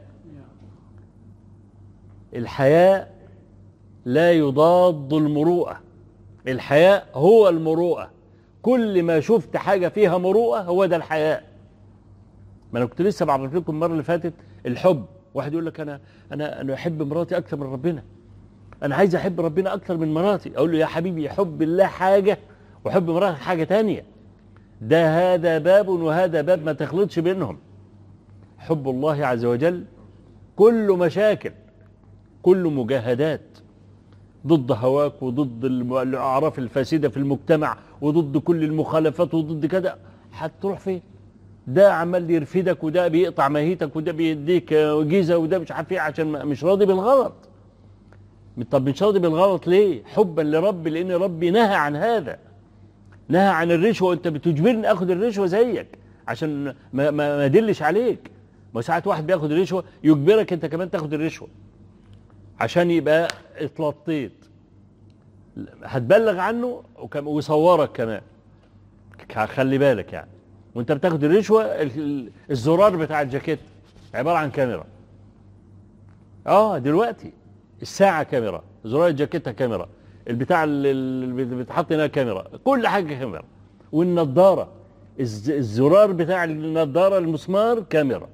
الحياء لا يضاد المروءة الحياء هو المروءة كل ما شفت حاجة فيها مروءة هو ده الحياء ما انا كنت لسه بعرف لكم المره اللي فاتت الحب واحد يقول لك انا انا انا احب مراتي اكثر من ربنا انا عايز احب ربنا اكثر من مراتي اقول له يا حبيبي حب الله حاجه وحب مراتك حاجه تانية ده هذا باب وهذا باب ما تخلطش بينهم حب الله عز وجل كله مشاكل كله مجاهدات ضد هواك وضد الم- الاعراف الفاسده في المجتمع وضد كل المخالفات وضد كده هتروح فين ده عمال يرفدك وده بيقطع ماهيتك وده بيديك جيزه وده مش عارف ايه عشان ما- مش راضي بالغلط طب مش راضي بالغلط ليه حبا لربي لان ربي نهى عن هذا نهى عن الرشوه وانت بتجبرني اخد الرشوه زيك عشان ما ما ما ادلش عليك ما ساعات واحد بياخد الرشوه يجبرك انت كمان تاخد الرشوه عشان يبقى اتلطيت هتبلغ عنه وكم- ويصورك كمان ك- خلي بالك يعني وانت بتاخد الرشوه ال- ال- الزرار بتاع الجاكيت عباره عن كاميرا اه دلوقتي الساعه كاميرا زرار الجاكيته كاميرا البتاع اللي اللي بتحط هنا كاميرا كل حاجه كاميرا والنضاره الز- الزرار بتاع النضاره المسمار كاميرا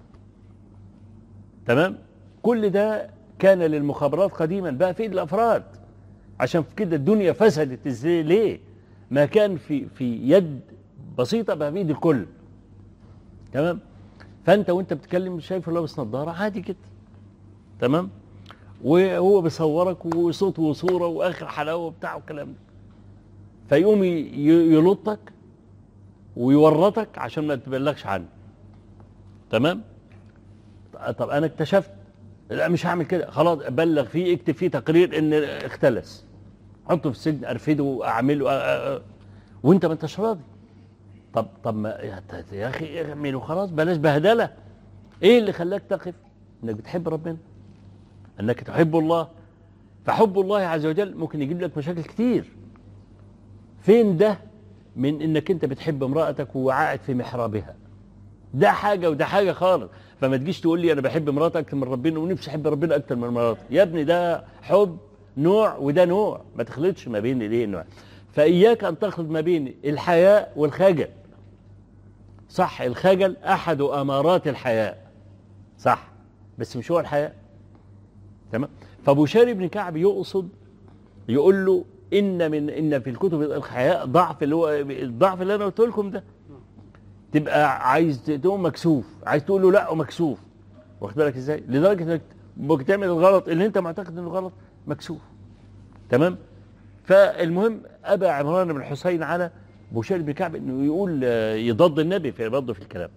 تمام كل ده كان للمخابرات قديما بقى في ايد الافراد عشان في كده الدنيا فسدت ازاي ليه ما كان في في يد بسيطه بقى في ايد الكل تمام فانت وانت بتتكلم شايفه لابس نظاره عادي كده تمام وهو بيصورك وصوت وصوره واخر حلاوه بتاع والكلام ده فيقوم ي- ي- يلطك ويورطك عشان ما تبلغش عنه تمام طب انا اكتشفت لا مش هعمل كده خلاص بلغ فيه اكتب فيه تقرير ان اختلس حطه في السجن ارفده اعمله أ- أ- أ- وانت ما انتش راضي طب طب ما يا ت- يا اخي اعمل وخلاص بلاش بهدله ايه اللي خلاك تقف انك بتحب ربنا انك تحب الله فحب الله عز وجل ممكن يجيب لك مشاكل كتير فين ده من انك انت بتحب امرأتك وقاعد في محرابها ده حاجة وده حاجة خالص فما تجيش تقول لي انا بحب مراتي اكتر من ربنا ونفسي احب ربنا اكتر من مراتي يا ابني ده حب نوع وده نوع ما تخلطش ما بين الايه نوع فاياك ان تخلط ما بين الحياء والخجل صح الخجل احد امارات الحياء صح بس مش هو الحياء تمام فبشاري بن كعب يقصد يقول له ان من ان في الكتب الحياء ضعف اللي هو الضعف اللي انا قلت لكم ده تبقى عايز تقوم مكسوف عايز تقول له لا ومكسوف واخد بالك ازاي لدرجه انك ممكن تعمل الغلط اللي انت معتقد انه غلط مكسوف تمام فالمهم ابى عمران بن الحسين على بشير بن كعب انه يقول آه، يضاد النبي في برضه في الكلام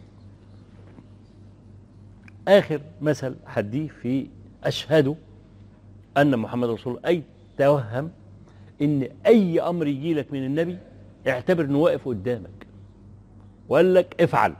اخر مثل حديه في اشهد ان محمد رسول الله اي توهم ان اي امر يجي لك من النبي اعتبر انه واقف قدامك وقال لك افعل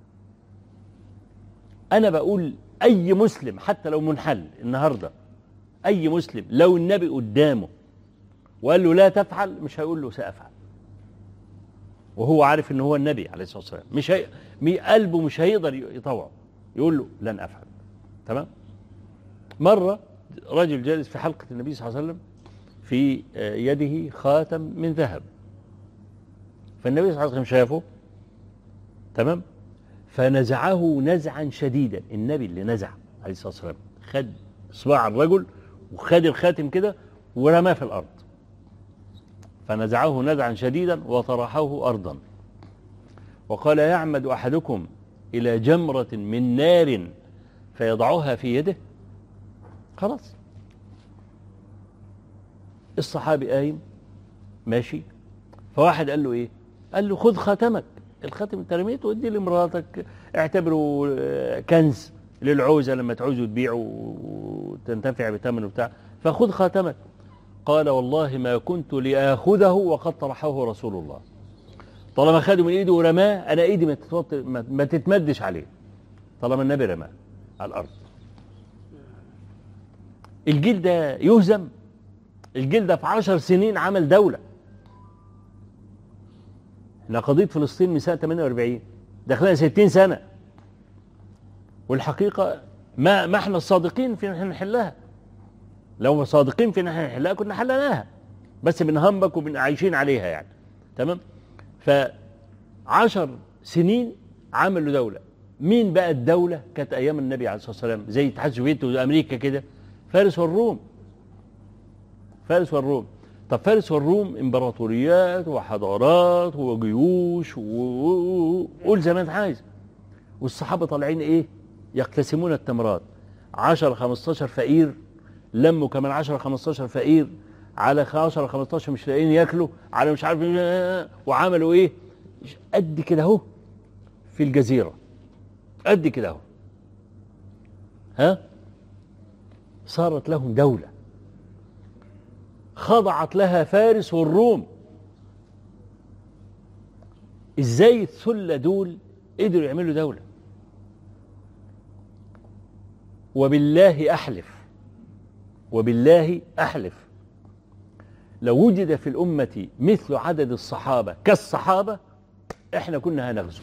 انا بقول اي مسلم حتى لو منحل النهارده اي مسلم لو النبي قدامه وقال له لا تفعل مش هيقول له سافعل وهو عارف ان هو النبي عليه الصلاه والسلام مش هي... مي- قلبه مش هيقدر يطوعه يقول له لن افعل تمام مره رجل جالس في حلقه النبي صلى الله عليه وسلم في آه، يده خاتم من ذهب فالنبي صلى الله عليه وسلم شافه تمام فنزعه نزعا شديدا النبي اللي نزع عليه الصلاه والسلام خد اصبع الرجل وخد الخاتم كده ورماه في الارض فنزعه نزعا شديدا وطرحه ارضا وقال يعمد احدكم الى جمره من نار فيضعها في يده خلاص الصحابي قايم ماشي فواحد قال له ايه قال له خذ خاتمك الخاتم انت رميته واديه لمراتك اعتبره آه، كنز للعوزه لما تعوزه تبيعه وتنتفع بثمنه بتاع فخذ خاتمك قال والله ما كنت لاخذه وقد طرحه رسول الله طالما خده من ايده ورماه انا ايدي ما, تتوط... ما... ما تتمدش عليه طالما النبي رماه على الارض الجيل ده يهزم الجيل ده في عشر سنين عمل دولة احنا قضية فلسطين من سنة 48 داخلين 60 سنة والحقيقة ما ما احنا الصادقين في ان احنا نحلها لو صادقين في ان احنا نحلها كنا حلناها بس بنهمك وبنعيشين عليها يعني تمام فعشر سنين عملوا دولة مين بقى الدولة كانت أيام النبي عليه الصلاة والسلام زي الاتحاد السوفيتي وأمريكا كده فارس والروم فارس والروم طب فارس والروم امبراطوريات وحضارات وجيوش وقول زي ما انت عايز والصحابه طالعين ايه يقتسمون التمرات 10 15 فقير لموا كمان 10 15 فقير على 10 15 مش لاقيين ياكلوا على مش عارف إيه، وعملوا ايه قد كده اهو في الجزيره قد كده اهو ها صارت لهم دوله خضعت لها فارس والروم ازاي الثله دول قدروا يعملوا دوله وبالله احلف وبالله احلف لو وجد في الامه مثل عدد الصحابه كالصحابه احنا كنا هنغزو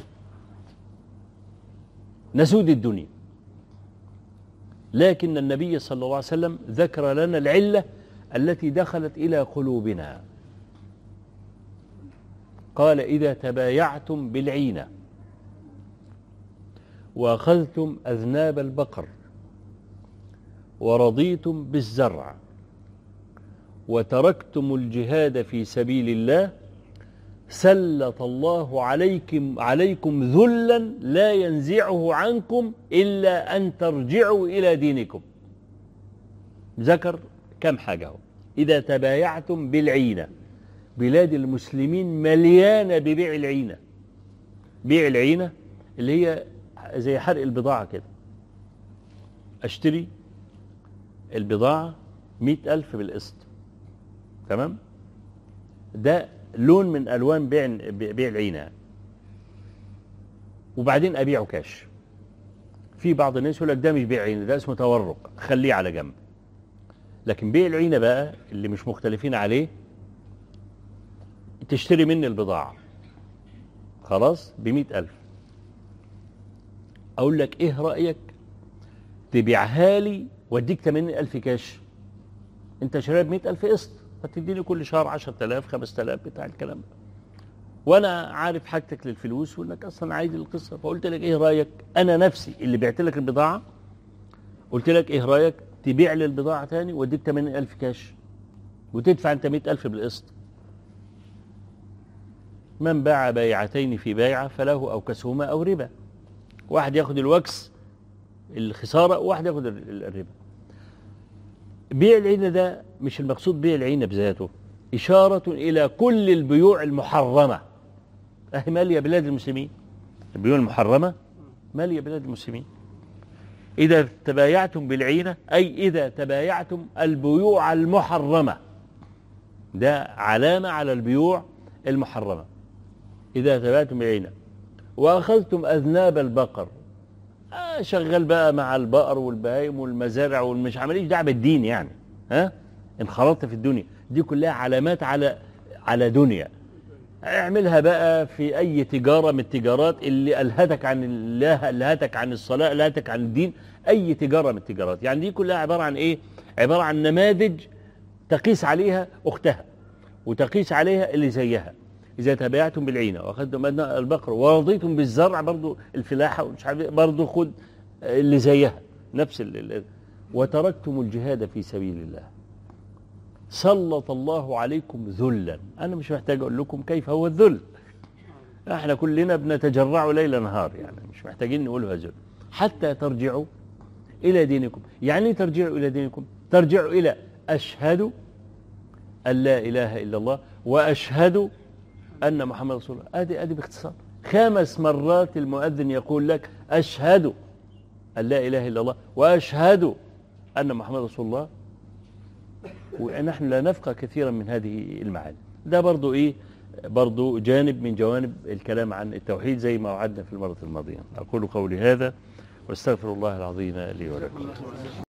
نسود الدنيا لكن النبي صلى الله عليه وسلم ذكر لنا العله التي دخلت الى قلوبنا قال اذا تبايعتم بالعينه واخذتم اذناب البقر ورضيتم بالزرع وتركتم الجهاد في سبيل الله سلط الله عليكم عليكم ذلا لا ينزعه عنكم الا ان ترجعوا الى دينكم ذكر كم حاجه اهو اذا تبايعتم بالعينه بلاد المسلمين مليانه ببيع العينه بيع العينه اللي هي زي حرق البضاعه كده اشتري البضاعه مئة ألف بالقسط تمام ده لون من ألوان بيع بيع العينة وبعدين أبيعه كاش في بعض الناس يقول لك ده مش بيع عينة ده اسمه تورق خليه على جنب لكن بيع العينة بقى اللي مش مختلفين عليه تشتري مني البضاعة خلاص بمئة ألف أقول لك إيه رأيك تبيعها لي واديك 80 ألف كاش أنت شاريها ب 100 ألف قسط فتديني كل شهر 10000 5000 بتاع الكلام ده وانا عارف حاجتك للفلوس وانك اصلا عايز القصه فقلت لك ايه رايك انا نفسي اللي بعت لك البضاعه قلت لك ايه رايك تبيع لي البضاعه تاني واديك 80000 كاش وتدفع انت 100000 بالقسط من باع بيعتين في بيعه فله او كسهما او ربا واحد ياخد الوكس الخساره وواحد ياخد ال- ال- الربا بيع العينه ده مش المقصود بيع العينه بذاته إشارة إلى كل البيوع المحرمة أهي مالية بلاد المسلمين البيوع المحرمة مالية بلاد المسلمين إذا تبايعتم بالعينة أي إذا تبايعتم البيوع المحرمة ده علامة على البيوع المحرمة إذا تبايعتم بالعينة وأخذتم أذناب البقر آه شغال بقى مع البقر والبهايم والمزارع والمش عمليش دعوه بالدين يعني ها انخرطت في الدنيا دي كلها علامات على على دنيا اعملها بقى في اي تجاره من التجارات اللي الهتك عن الله الهتك عن الصلاه الهتك عن الدين اي تجاره من التجارات يعني دي كلها عباره عن ايه عباره عن نماذج تقيس عليها اختها وتقيس عليها اللي زيها اذا تبايعتم بالعينه واخذتم ادنى البقر ورضيتم بالزرع برضو الفلاحه ومش عارف إيه، برضو خد اللي زيها نفس ال ال- وتركتم الجهاد في سبيل الله سلط الله عليكم ذلا انا مش محتاج اقول لكم كيف هو الذل احنا كلنا بنتجرع ليل نهار يعني مش محتاجين نقولها ذل حتى ترجعوا الى دينكم يعني إيه ترجعوا الى دينكم ترجعوا الى اشهد ان لا اله الا الله واشهد ان محمد رسول الله ادي ادي باختصار خمس مرات المؤذن يقول لك اشهد ان لا اله الا الله واشهد ان محمد رسول الله ونحن لا نفقه كثيرا من هذه المعاني ده برضو ايه برضو جانب من جوانب الكلام عن التوحيد زي ما وعدنا في المرة الماضية أقول قولي هذا واستغفر الله العظيم لي ولكم